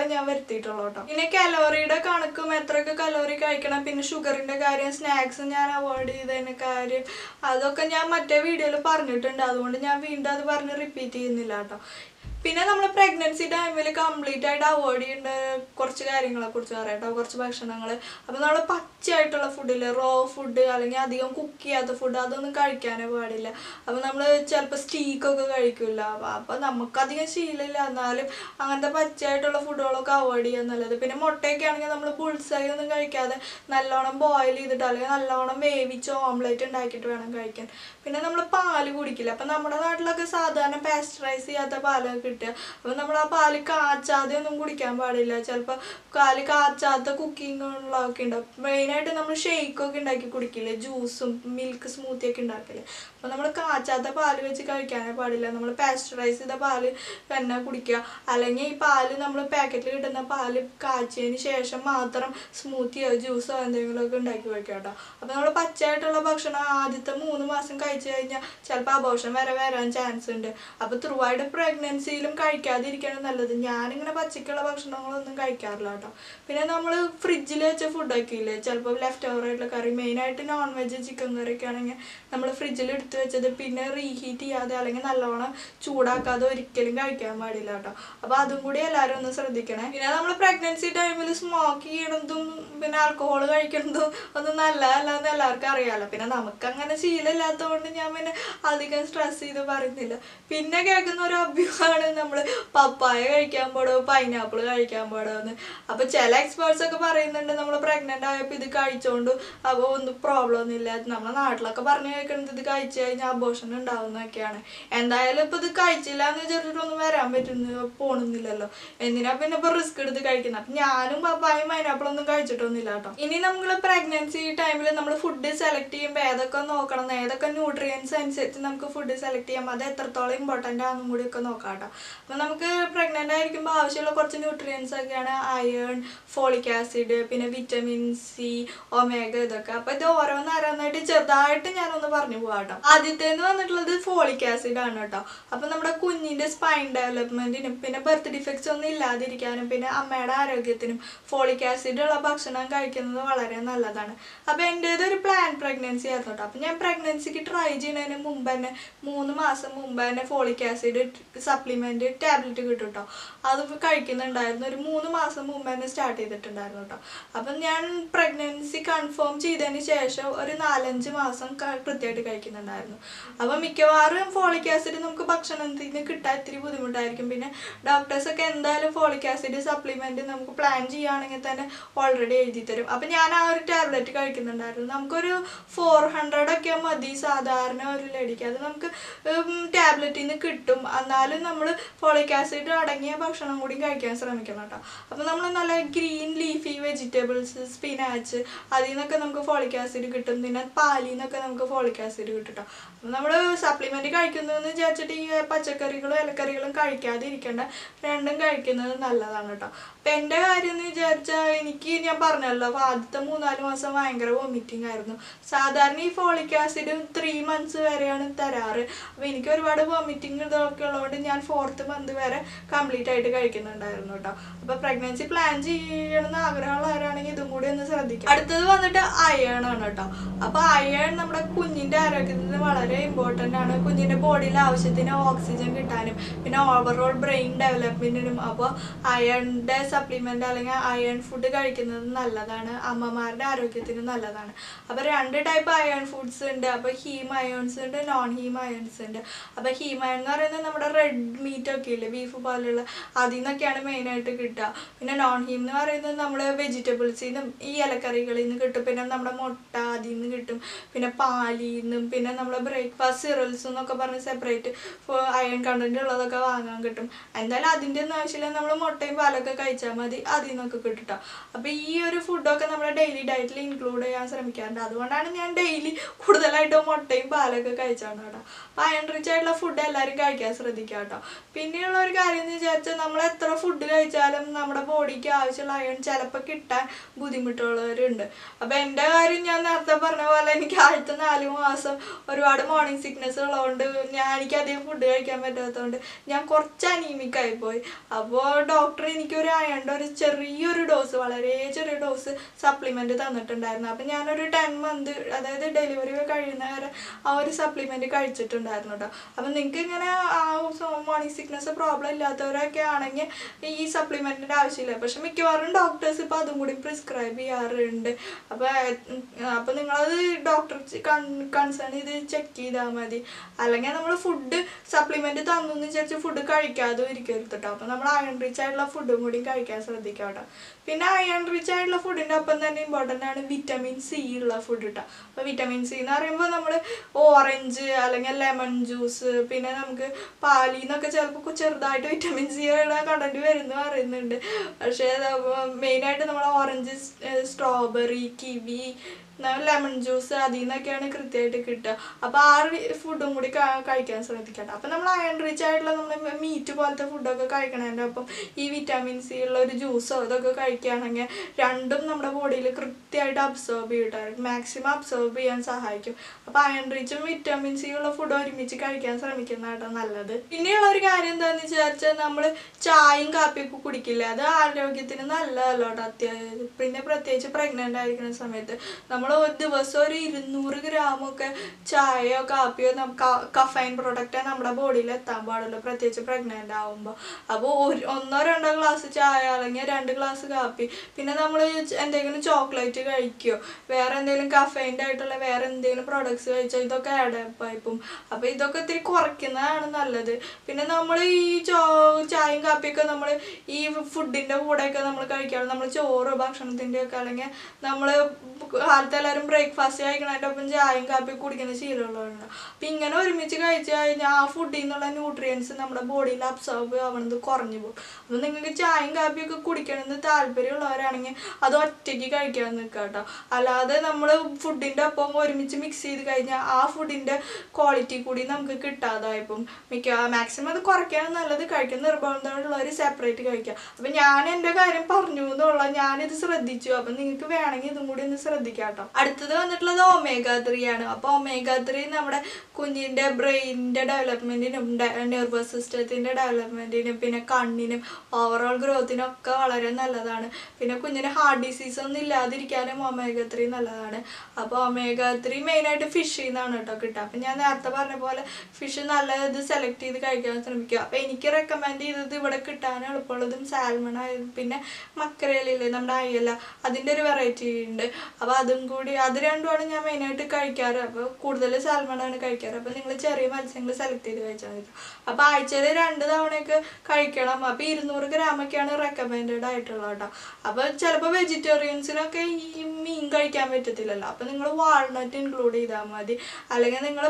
ഞാൻ വരുത്തിയിട്ടുള്ളൂ കേട്ടോ പിന്നെ കലോറിയുടെ കണക്കും എത്രയൊക്കെ കലോറി കഴിക്കണം പിന്നെ ഷുഗറിന്റെ കാര്യം സ്നാക്സ് ഞാൻ അവോയ്ഡ് ചെയ്തതിന്റെ കാര്യം അതൊക്കെ ഞാൻ മറ്റേ വീഡിയോയിൽ പറഞ്ഞിട്ടുണ്ട് അതുകൊണ്ട് ഞാൻ വീണ്ടും അത് പറഞ്ഞ് റിപ്പീറ്റ് ചെയ്യുന്നില്ല കേട്ടോ പിന്നെ നമ്മൾ പ്രഗ്നൻസി ടൈമിൽ കംപ്ലീറ്റ് ആയിട്ട് അവോയ്ഡ് ചെയ്യേണ്ട കുറച്ച് കാര്യങ്ങളെ കുറിച്ച് പറയാട്ടോ കുറച്ച് ഭക്ഷണങ്ങൾ അപ്പോൾ നമ്മൾ പച്ചയായിട്ടുള്ള ഫുഡിൽ റോ ഫുഡ് അല്ലെങ്കിൽ അധികം കുക്ക് ചെയ്യാത്ത ഫുഡ് അതൊന്നും കഴിക്കാനേ പാടില്ല അപ്പോൾ നമ്മൾ ചിലപ്പോൾ സ്റ്റീക്കൊക്കെ കഴിക്കില്ല അപ്പോൾ നമുക്കധികം ശീലമില്ല എന്നാലും അങ്ങനത്തെ പച്ചയായിട്ടുള്ള ഫുഡുകളൊക്കെ അവോയ്ഡ് ചെയ്യാൻ നല്ലത് പിന്നെ മുട്ടയൊക്കെ ആണെങ്കിൽ നമ്മൾ ബുൾസൈ ഒന്നും കഴിക്കാതെ നല്ലോണം ബോയിൽ ചെയ്തിട്ട് അല്ലെങ്കിൽ നല്ലോണം വേവിച്ച് ഓംലെറ്റ് ഉണ്ടാക്കിയിട്ട് വേണം കഴിക്കാൻ പിന്നെ നമ്മൾ പാല് കുടിക്കില്ല അപ്പം നമ്മുടെ നാട്ടിലൊക്കെ സാധാരണ പാസ്ചറൈസ് ചെയ്യാത്ത പാലൊക്കെ കിട്ടുക അപ്പം നമ്മൾ ആ പാല് കാച്ചാതെ ഒന്നും കുടിക്കാൻ പാടില്ല ചിലപ്പോൾ പാല് കാച്ചാത്ത കുക്കിങ്ങുകളൊക്കെ ഉണ്ടാവും മെയിനായിട്ട് നമ്മൾ ഷെയ്ക്കൊക്കെ ഉണ്ടാക്കി കുടിക്കില്ലേ ജ്യൂസും മിൽക്ക് സ്മൂത്തി ഒക്കെ ഉണ്ടാക്കില്ലേ അപ്പോൾ നമ്മൾ കാച്ചാത്ത പാല് വെച്ച് കഴിക്കാനേ പാടില്ല നമ്മൾ പാസ്ചറൈസ് ചെയ്ത പാല് തന്നെ കുടിക്കുക അല്ലെങ്കിൽ ഈ പാല് നമ്മൾ പാക്കറ്റിൽ കിട്ടുന്ന പാല് കാച്ചിയതിന് ശേഷം മാത്രം സ്മൂത്തിയോ ജ്യൂസോ എന്തെങ്കിലുമൊക്കെ ഉണ്ടാക്കി വയ്ക്കുക കേട്ടോ അപ്പോൾ നമ്മൾ പച്ചയായിട്ടുള്ള ഭക്ഷണം ആദ്യത്തെ മൂന്ന് മാസം കഴിച്ചു കഴിഞ്ഞാൽ ചിലപ്പോൾ അബോഷം വരെ വരാൻ ചാൻസ് ഉണ്ട് അപ്പോൾ ത്രൂ ആയിട്ട് പ്രഗ്നൻസിയിലും കഴിക്കാതിരിക്കണം നല്ലത് ഞാനിങ്ങനെ പച്ചക്കുള്ള ഭക്ഷണങ്ങളൊന്നും കഴിക്കാറില്ല കേട്ടോ പിന്നെ നമ്മൾ ഫ്രിഡ്ജിൽ വെച്ച ഫുഡൊക്കെ ഇല്ലേ ചിലപ്പോൾ ലെഫ്റ്റ് ഓവർ ആയിട്ടുള്ള കറി മെയിനായിട്ട് നോൺ വെജ് ചിക്കൻ കറിയൊക്കെ ആണെങ്കിൽ നമ്മൾ ഫ്രിഡ്ജിൽ എടുത്ത് വെച്ചത് പിന്നെ റീഹീറ്റ് ചെയ്യാതെ അല്ലെങ്കിൽ നല്ലോണം ചൂടാക്കാതെ ഒരിക്കലും കഴിക്കാൻ പാടില്ല കേട്ടോ അപ്പോൾ അതും കൂടി എല്ലാവരും ഒന്ന് ശ്രദ്ധിക്കണേ പിന്നെ നമ്മൾ പ്രഗ്നൻസി ടൈമിൽ സ്മോക്ക് ചെയ്യണതും പിന്നെ ആൽക്കഹോൾ കഴിക്കുന്നതും ഒന്നും നല്ലതല്ല എന്ന് എല്ലാവർക്കും അറിയാമല്ലോ പിന്നെ നമുക്ക് അങ്ങനെ ശീലമില്ലാത്തതുകൊണ്ട് ഞാൻ പിന്നെ അധികം സ്ട്രെസ് ചെയ്ത് പറയുന്നില്ല പിന്നെ കേൾക്കുന്ന ഒരു അഭ്യൂഹമാണ് നമ്മൾ പപ്പായ കഴിക്കാൻ പാടോ പൈനാപ്പിൾ കഴിക്കാൻ പാടോ എന്ന് അപ്പോൾ ചില എക്സ്പേർട്സ് ഒക്കെ പറയുന്നുണ്ട് നമ്മൾ പ്രഗ്നൻ്റ് ആയപ്പോൾ ഇത് കഴിച്ചോണ്ട് അപ്പോൾ ഒന്നും പ്രോബ്ലം ഒന്നും ഇല്ല നമ്മുടെ നാട്ടിലൊക്കെ പറഞ്ഞു കേൾക്കുന്നത് ഇത് കഴിച്ചു കഴിഞ്ഞാൽ അബോഷൻ ഉണ്ടാവുന്നതൊക്കെയാണ് എന്തായാലും ഇപ്പൊ ഇത് കഴിച്ചില്ല എന്ന് വിചാരിച്ചിട്ടൊന്നും വരാൻ പറ്റുന്ന പോണൊന്നുമില്ലല്ലോ എന്തിനാ പിന്നെ ഇപ്പൊ റിസ്ക് എടുത്ത് കഴിക്കുന്നത് അപ്പൊ ഞാനും പപ്പായും പൈനാപ്പിളൊന്നും കഴിച്ചിട്ടൊന്നുമില്ല കേട്ടോ ഇനി നമ്മൾ പ്രഗ്നൻസി ടൈമിൽ നമ്മൾ ഫുഡ് സെലക്ട് ചെയ്യുമ്പോൾ ഏതൊക്കെ നോക്കണം ഏതൊക്കെ ന്യൂട്രിയൻസ് അനുസരിച്ച് നമുക്ക് ഫുഡ് സെലക്ട് ചെയ്യാം അത് എത്രത്തോളം ഇമ്പോർട്ടൻ്റ് ആണെന്നും കൂടി ഒക്കെ നോക്കാം കേട്ടോ അപ്പൊ നമുക്ക് പ്രഗ്നൻ്റ് ആയിരിക്കുമ്പോൾ ആവശ്യമുള്ള കുറച്ച് ന്യൂട്രിയൻസ് ഒക്കെയാണ് അയേൺ ഫോളിക് ആസിഡ് പിന്നെ വിറ്റമിൻ സി ഒമേഗ ഇതൊക്കെ അപ്പൊ ഇത് ഓരോന്നോരോന്നായിട്ട് ചെറുതായിട്ട് ഞാനൊന്ന് പറഞ്ഞു പോവാം കേട്ടോ ആദ്യത്തേന്ന് വന്നിട്ടുള്ളത് ഫോളിക് ആസിഡ് ആണ് കേട്ടോ അപ്പൊ നമ്മുടെ കുഞ്ഞിന്റെ സ്പൈൻ ഡെവലപ്മെന്റിനും പിന്നെ ബർത്ത് ഡിഫക്ട്സ് ഒന്നും ഇല്ലാതിരിക്കാനും പിന്നെ അമ്മയുടെ ആരോഗ്യത്തിനും ഫോളിക് ആസിഡ് ഉള്ള ഭക്ഷണം കഴിക്കുന്നത് വളരെ നല്ലതാണ് അപ്പൊ എൻ്റേത് ഒരു പ്ലാൻ പ്രഗ്നൻസി ആയിരുന്നു കേട്ടോ അപ്പൊ ഞാൻ പ്രഗ്നൻസിക്ക് ട്രൈ ചെയ്യുന്നതിന് മുമ്പ് തന്നെ മൂന്ന് മാസം മുമ്പ് തന്നെ ഫോളിക് ആസിഡ് സപ്ലിമെന്റ് ടാബ്ലറ്റ് കിട്ടും കേട്ടോ അത് കഴിക്കുന്നുണ്ടായിരുന്നു ഒരു മൂന്ന് മാസം മുമ്പ് തന്നെ സ്റ്റാർട്ട് ചെയ്തിട്ടുണ്ടായിരുന്നു കേട്ടോ അപ്പം ഞാൻ പ്രഗ്നൻസി കൺഫേം ചെയ്തതിന് ശേഷം ഒരു നാലഞ്ച് മാസം ക- കൃത്യമായിട്ട് കഴിക്കുന്നുണ്ടായിരുന്നു അപ്പം മിക്കവാറും ഫോളിക് ആസിഡ് നമുക്ക് ഭക്ഷണത്തിൽ നിന്ന് കിട്ടാൻ ഇത്തിരി ബുദ്ധിമുട്ടായിരിക്കും പിന്നെ ഡോക്ടേഴ്സൊക്കെ എന്തായാലും ഫോളിക് ആസിഡ് സപ്ലിമെന്റ് നമുക്ക് പ്ലാൻ ചെയ്യുകയാണെങ്കിൽ തന്നെ ഓൾറെഡി എഴുതി തരും അപ്പം ഞാൻ ആ ഒരു ടാബ്ലറ്റ് കഴിക്കുന്നുണ്ടായിരുന്നു നമുക്കൊരു ഫോർ ഹൺഡ്രഡ് ഒക്കെ മതി സാധാരണ ഒരു ലേഡിക്ക് അത് നമുക്ക് ടാബ്ലറ്റിൽ നിന്ന് കിട്ടും എന്നാലും നമ്മൾ ഫോളിക് ആസിഡ് അടങ്ങിയ ഭക്ഷണം കൂടി കഴിക്കാൻ ശ്രമിക്കണം കേട്ടോ അപ്പം നമ്മൾ നല്ല ഗ്രീൻ ലീഫി വെജിറ്റബിൾസ് സ്പിനാച്ച് അതിൽ നിന്നൊക്കെ നമുക്ക് ഫോളിക് ആസിഡ് കിട്ടും പിന്നെ പാലിൽ നിന്നൊക്കെ നമുക്ക് ഫോളിക് ആസിഡ് കിട്ടും കേട്ടോ അപ്പം നമ്മൾ സപ്ലിമെന്റ് കഴിക്കുന്നതെന്ന് വിചാരിച്ചിട്ട് ഈ പച്ചക്കറികളും ഇലക്കറികളും കഴിക്കാതിരിക്കേണ്ട രണ്ടും കഴിക്കുന്നത് നല്ലതാണ് കേട്ടോ അപ്പം എൻ്റെ കാര്യം എന്ന് വിചാരിച്ചാൽ എനിക്ക് ഞാൻ പറഞ്ഞല്ലോ അപ്പോൾ ആദ്യത്തെ മൂന്നാല് മാസം ഭയങ്കര വോമിറ്റിംഗ് ആയിരുന്നു സാധാരണ ഈ ഫോളിക് ആസിഡ് ത്രീ മന്ത്സ് വരെയാണ് തരാറ് അപ്പോൾ എനിക്ക് ഒരുപാട് വോമിറ്റിംഗ് ഇതൊക്കെ ഉള്ളതുകൊണ്ട് ഞാൻ ഫോർത്ത് മന്ത് വരെ കംപ്ലീറ്റ് ആയിട്ട് കഴിക്കുന്നുണ്ടായിരുന്നു കേട്ടോ അപ്പോൾ പ്രഗ്നൻസി പ്ലാൻ ചെയ്യണമെന്ന് ആഗ്രഹമുള്ളവരാണെങ്കിൽ ഇതും കൂടി ഒന്ന് ശ്രദ്ധിക്കാം അടുത്തത് വന്നിട്ട് അയൺ ആണ് കേട്ടോ അപ്പോൾ അയൺ നമ്മുടെ കുഞ്ഞിൻ്റെ ആരോഗ്യത്തിന് വളരെ ഇമ്പോർട്ടൻ്റ് ആണ് കുഞ്ഞിൻ്റെ ബോഡിയിൽ ആവശ്യത്തിന് ഓക്സിജൻ കിട്ടാനും പിന്നെ ഓവറോൾ ബ്രെയിൻ ഡെവലപ്മെൻറ്റിനും അപ്പോൾ അയണിൻ്റെ സപ്ലിമെൻ്റ് അല്ലെങ്കിൽ അയൺ ഫുഡ് കഴിക്കുന്നത് നല്ലതാണ് അമ്മമാരുടെ ആരോഗ്യത്തിന് നല്ലതാണ് അപ്പോൾ രണ്ട് ടൈപ്പ് അയൺ ഫുഡ്സ് ഉണ്ട് അപ്പോൾ ഹീം അയൺസ് ഉണ്ട് നോൺ ഹീം അയൺസ് ഉണ്ട് അപ്പോൾ ഹീം അയൺ എന്ന് പറയുന്നത് നമ്മുടെ റെഡ് മീറ്റ് ഒക്കെ ഇല്ലേ ബീഫ് പോലുള്ള അതിൽ നിന്നൊക്കെയാണ് മെയിനായിട്ട് കിട്ടുക പിന്നെ നോൺ ഹീം എന്ന് പറയുന്നത് നമ്മൾ വെജിറ്റബിൾസിൽ നിന്നും ഈ ഇലക്കറികളിൽ നിന്ന് കിട്ടും പിന്നെ നമ്മുടെ മുട്ട അതിൽ നിന്ന് കിട്ടും പിന്നെ പാലിൽ നിന്നും പിന്നെ നമ്മുടെ ബ്രേക്ക്ഫാസ്റ്റ് സിറൽസ് എന്നൊക്കെ പറഞ്ഞ് സെപ്പറേറ്റ് അയൺ കണ്ടന്റ് ഉള്ളതൊക്കെ വാങ്ങാൻ കിട്ടും എന്തായാലും അതിൻ്റെ ഒന്നും ആവശ്യമില്ല നമ്മൾ മുട്ടയും പാലൊക്കെ കഴിച്ചാൽ മതി അതിൽ നിന്നൊക്കെ കിട്ടും അപ്പോൾ ഈ ഒരു ഫുഡൊക്കെ നമ്മുടെ ഡെയിലി ഡയറ്റിൽ ഇൻക്ലൂഡ് ചെയ്യാൻ ശ്രമിക്കാറുണ്ട് അതുകൊണ്ടാണ് ഞാൻ ഡെയിലി കൂടുതലായിട്ടും മുട്ടയും പാലൊക്കെ കഴിച്ചാണ് കേട്ടോ അപ്പോൾ അയൺ റിച്ച് ആയിട്ടുള്ള ഫുഡ് എല്ലാവരും കഴിക്കാൻ ശ്രദ്ധിക്കുക കേട്ടോ പിന്നെയുള്ള ഒരു കാര്യം എന്ന് വിചാരിച്ചാൽ നമ്മൾ എത്ര ഫുഡ് കഴിച്ചാലും നമ്മുടെ ബോഡിക്ക് ആവശ്യമുള്ള അയൺ ചിലപ്പോൾ കിട്ടാൻ ബുദ്ധിമുട്ടുള്ളവരുണ്ട് അപ്പൊ എൻ്റെ കാര്യം ഞാൻ നേരത്തെ പറഞ്ഞ പോലെ എനിക്ക് ആദ്യത്തെ നാല് മാസം ഒരുപാട് മോർണിംഗ് സിക്നസ് ഉള്ളതുകൊണ്ട് ഞാൻ എനിക്ക് അധികം ഫുഡ് കഴിക്കാൻ പറ്റാത്തതുകൊണ്ട് ഞാൻ കുറച്ച് അനീമിക് ആയിപ്പോയി അപ്പോൾ ഡോക്ടർ എനിക്ക് ഒരു അയണ്ട ഒരു ചെറിയൊരു ഡോസ് വളരെ ചെറിയ ഡോസ് സപ്ലിമെന്റ് തന്നിട്ടുണ്ടായിരുന്നു അപ്പം ഞാനൊരു ടെൻ മന്ത് അതായത് ഡെലിവറി കഴിയുന്ന വരെ ആ ഒരു സപ്ലിമെന്റ് കഴിച്ചിട്ടുണ്ടായിരുന്നു കേട്ടോ അപ്പം നിങ്ങൾക്ക് ഇങ്ങനെ ആ മോർണിംഗ് സിക്നസ് പ്രോബ്ലം ഇല്ലാത്തവരൊക്കെ ആണെങ്കിൽ ഈ സപ്ലിമെന്റിന്റെ ആവശ്യമില്ല പക്ഷെ മിക്കവാറും ഡോക്ടേഴ്സ് ഇപ്പം അതും കൂടി പ്രിസ്ക്രൈബ് ചെയ്യാറുണ്ട് അപ്പം അപ്പം നിങ്ങളത് ഡോക്ടർ കൺസേൺ ചെയ്ത് ചെക്ക് ചെയ്താൽ മതി അല്ലെങ്കിൽ നമ്മൾ ഫുഡ് സപ്ലിമെന്റ് തന്നു എന്ന് വിചാരിച്ച് ഫുഡ് കഴിക്കാതെ ഇരിക്കരുത് കേട്ടോ അപ്പം നമ്മൾ അയൺ റിച്ച് ആയിട്ടുള്ള ഫുഡും കൂടി കഴിക്കാൻ ശ്രദ്ധിക്കാം കേട്ടോ പിന്നെ അയൺ റിച്ച് ആയിട്ടുള്ള ഫുഡിൻ്റെ ഒപ്പം തന്നെ ഇമ്പോർട്ടൻ്റ് ആണ് വിറ്റമിൻ സി ഉള്ള ഫുഡ് കേട്ടോ അപ്പോൾ വിറ്റമിൻ സി എന്ന് പറയുമ്പോൾ നമ്മൾ ഓറഞ്ച് അല്ലെങ്കിൽ ലെമൺ ജ്യൂസ് പിന്നെ നമുക്ക് പാലിൽ നിന്നൊക്കെ ചിലപ്പോൾ ചെറുതായിട്ട് വിറ്റമിൻ സിയുടെ കണ്ടന്റ് വരുന്നു പറയുന്നുണ്ട് പക്ഷേ മെയിനായിട്ട് നമ്മൾ orange strawberry kiwi lemon juice അതിൽ നിന്നൊക്കെയാണ് കൃത്യമായിട്ട് കിട്ടുക അപ്പോൾ ആ ഫുഡും കൂടി ക- കഴിക്കാൻ ശ്രദ്ധിക്കട്ടെ അപ്പം നമ്മൾ അയൺ റിച്ച് ആയിട്ടുള്ള നമ്മൾ മീറ്റ് പോലത്തെ ഫുഡൊക്കെ കഴിക്കണതിൻ്റെ ഒപ്പം ഈ വിറ്റാമിൻ സി ഉള്ള ഒരു ജ്യൂസോ ഇതൊക്കെ കഴിക്കുകയാണെങ്കിൽ രണ്ടും നമ്മുടെ ബോഡിയിൽ കൃത്യമായിട്ട് അബ്സോർബ് ചെയ്തിട്ടായിരിക്കും മാക്സിമം അബ്സോർബ് ചെയ്യാൻ സഹായിക്കും അപ്പോൾ അയൺ റിച്ചും വിറ്റാമിൻ സി ഉള്ള ഫുഡ് ഒരുമിച്ച് കഴിക്കാൻ ശ്രമിക്കുന്നതാണ് നല്ലത് പിന്നെയുള്ള ഒരു കാര്യം എന്താണെന്ന് വിചാരിച്ചാൽ നമ്മൾ ചായയും കാപ്പിയൊക്കെ കുടിക്കില്ല അത് ആരോഗ്യത്തിന് നല്ലതല്ല കേട്ടോ അത്യാവശ്യം പിന്നെ പ്രത്യേകിച്ച് പ്രഗ്നൻ്റ് ആയിരിക്കുന്ന സമയത്ത് നമ്മൾ ഒരു ദിവസം ഒരു ഇരുന്നൂറ് ഗ്രാമൊക്കെ ചായയോ കാപ്പിയോ നമുക്ക് കഫൈൻ പ്രൊഡക്റ്റേ നമ്മുടെ ബോഡിയിൽ എത്താൻ പാടുള്ളൂ പ്രത്യേകിച്ച് പ്രഗ്നൻ്റ് ആവുമ്പോൾ അപ്പോൾ ഒരു ഒന്നോ രണ്ടോ ഗ്ലാസ് ചായ അല്ലെങ്കിൽ രണ്ട് ഗ്ലാസ് കാപ്പി പിന്നെ നമ്മൾ എന്തെങ്കിലും ചോക്ലേറ്റ് കഴിക്കുകയോ വേറെ എന്തെങ്കിലും കഫൈൻ്റെ ആയിട്ടുള്ള വേറെ എന്തെങ്കിലും പ്രൊഡക്ട്സ് കഴിച്ചാൽ ഇതൊക്കെ ആഡപ്പായിപ്പും അപ്പോൾ ഇതൊക്കെ ഇത്തിരി കുറയ്ക്കുന്നതാണ് നല്ലത് പിന്നെ നമ്മൾ ഈ ചോ ചായയും കാപ്പിയൊക്കെ നമ്മൾ ഈ ഫുഡിൻ്റെ കൂടെയൊക്കെ നമ്മൾ കഴിക്കാറ് നമ്മൾ ചോറ് ഭക്ഷണത്തിൻ്റെ ഒക്കെ അല്ലെങ്കിൽ നമ്മൾ കാലത്ത് എല്ലാവരും ബ്രേക്ക്ഫാസ്റ്റ് കഴിക്കണതിൻ്റെ ഒപ്പം ചായയും കാപ്പിയും കുടിക്കുന്ന ശീലമുള്ളവരുണ്ട് അപ്പം ഇങ്ങനെ ഒരുമിച്ച് കഴിച്ചു കഴിഞ്ഞാൽ ആ ഫുഡിൽ നിന്നുള്ള ന്യൂട്രിയൻസ് നമ്മുടെ ബോഡിയിൽ അബ്സോർബ് ആവണത് കുറഞ്ഞു പോകും അപ്പം നിങ്ങൾക്ക് ചായയും കാപ്പിയൊക്കെ കുടിക്കണമെന്ന് താല്പര്യമുള്ളവരാണെങ്കിൽ അത് ഒറ്റയ്ക്ക് കഴിക്കാൻ നിൽക്കുക കേട്ടോ അല്ലാതെ നമ്മൾ ഫുഡിൻ്റെ ഒപ്പം ഒരുമിച്ച് മിക്സ് ചെയ്ത് കഴിഞ്ഞാൽ ആ ഫുഡിൻ്റെ ക്വാളിറ്റി കൂടി നമുക്ക് കിട്ടാതായപ്പം മിക്ക മാക്സിമം അത് കുറയ്ക്കാൻ നല്ലത് കഴിക്കുന്ന നിർബന്ധമുള്ളവർ സെപ്പറേറ്റ് കഴിക്കുക അപ്പം ഞാൻ എൻ്റെ കാര്യം പറഞ്ഞു എന്നുള്ള ഞാനിത് ശ്രദ്ധിച്ചു അപ്പം നിങ്ങൾക്ക് വേണമെങ്കിൽ ഇതും കൂടി ഒന്ന് ശ്രദ്ധിക്കാം കേട്ടോ അടുത്തത് വന്നിട്ടുള്ളത് ഒമേഗ ത്രീ ആണ് അപ്പോൾ ഒമേഗ ത്രീ നമ്മുടെ കുഞ്ഞിൻ്റെ ബ്രെയിനിൻ്റെ ഡെവലപ്മെൻറ്റിനും നെർവസ് സിസ്റ്റത്തിൻ്റെ ഡെവലപ്മെൻറ്റിനും പിന്നെ കണ്ണിനും ഓവറോൾ ഗ്രോത്തിനും ഒക്കെ വളരെ നല്ലതാണ് പിന്നെ കുഞ്ഞിന് ഹാർട്ട് ഡിസീസ് ഒന്നും ഇല്ലാതിരിക്കാനും ഒമേഗ ത്രീ നല്ലതാണ് അപ്പോൾ ഒമേഗ ത്രീ മെയിനായിട്ട് ഫിഷിൽ നിന്നാണ് കേട്ടോ കിട്ടുക അപ്പം ഞാൻ നേരത്തെ പറഞ്ഞ പോലെ ഫിഷ് നല്ല ഇത് സെലക്ട് ചെയ്ത് കഴിക്കാൻ ശ്രമിക്കുക അപ്പോൾ എനിക്ക് റെക്കമെൻഡ് ചെയ്തത് ഇവിടെ കിട്ടാൻ എളുപ്പമുള്ളതും സാൽമൺ ആയത് പിന്നെ മക്കരയിലില്ലേ നമ്മുടെ അയല അതിൻ്റെ ഒരു വെറൈറ്റി ഉണ്ട് അപ്പോൾ അതും കൂടി അത് രണ്ടുമാണ് ഞാൻ മെയിനായിട്ട് കഴിക്കാറ് അപ്പോൾ കൂടുതൽ സാൽമണാണ് കഴിക്കാറ് അപ്പോൾ നിങ്ങൾ ചെറിയ മത്സ്യങ്ങൾ സെലക്ട് ചെയ്ത് കഴിച്ചാൽ മതി അപ്പോൾ ആഴ്ചയിൽ രണ്ട് തവണയൊക്കെ കഴിക്കണം അപ്പോൾ ഇരുന്നൂറ് ഗ്രാമൊക്കെയാണ് റെക്കമെൻഡഡ് ആയിട്ടുള്ളത് കേട്ടോ അപ്പോൾ ചിലപ്പോൾ വെജിറ്റേറിയൻസിനൊക്കെ ഈ മീൻ കഴിക്കാൻ പറ്റത്തില്ലല്ലോ അപ്പോൾ നിങ്ങൾ വാൾനട്ട് ഇൻക്ലൂഡ് ചെയ്താൽ മതി അല്ലെങ്കിൽ നിങ്ങൾ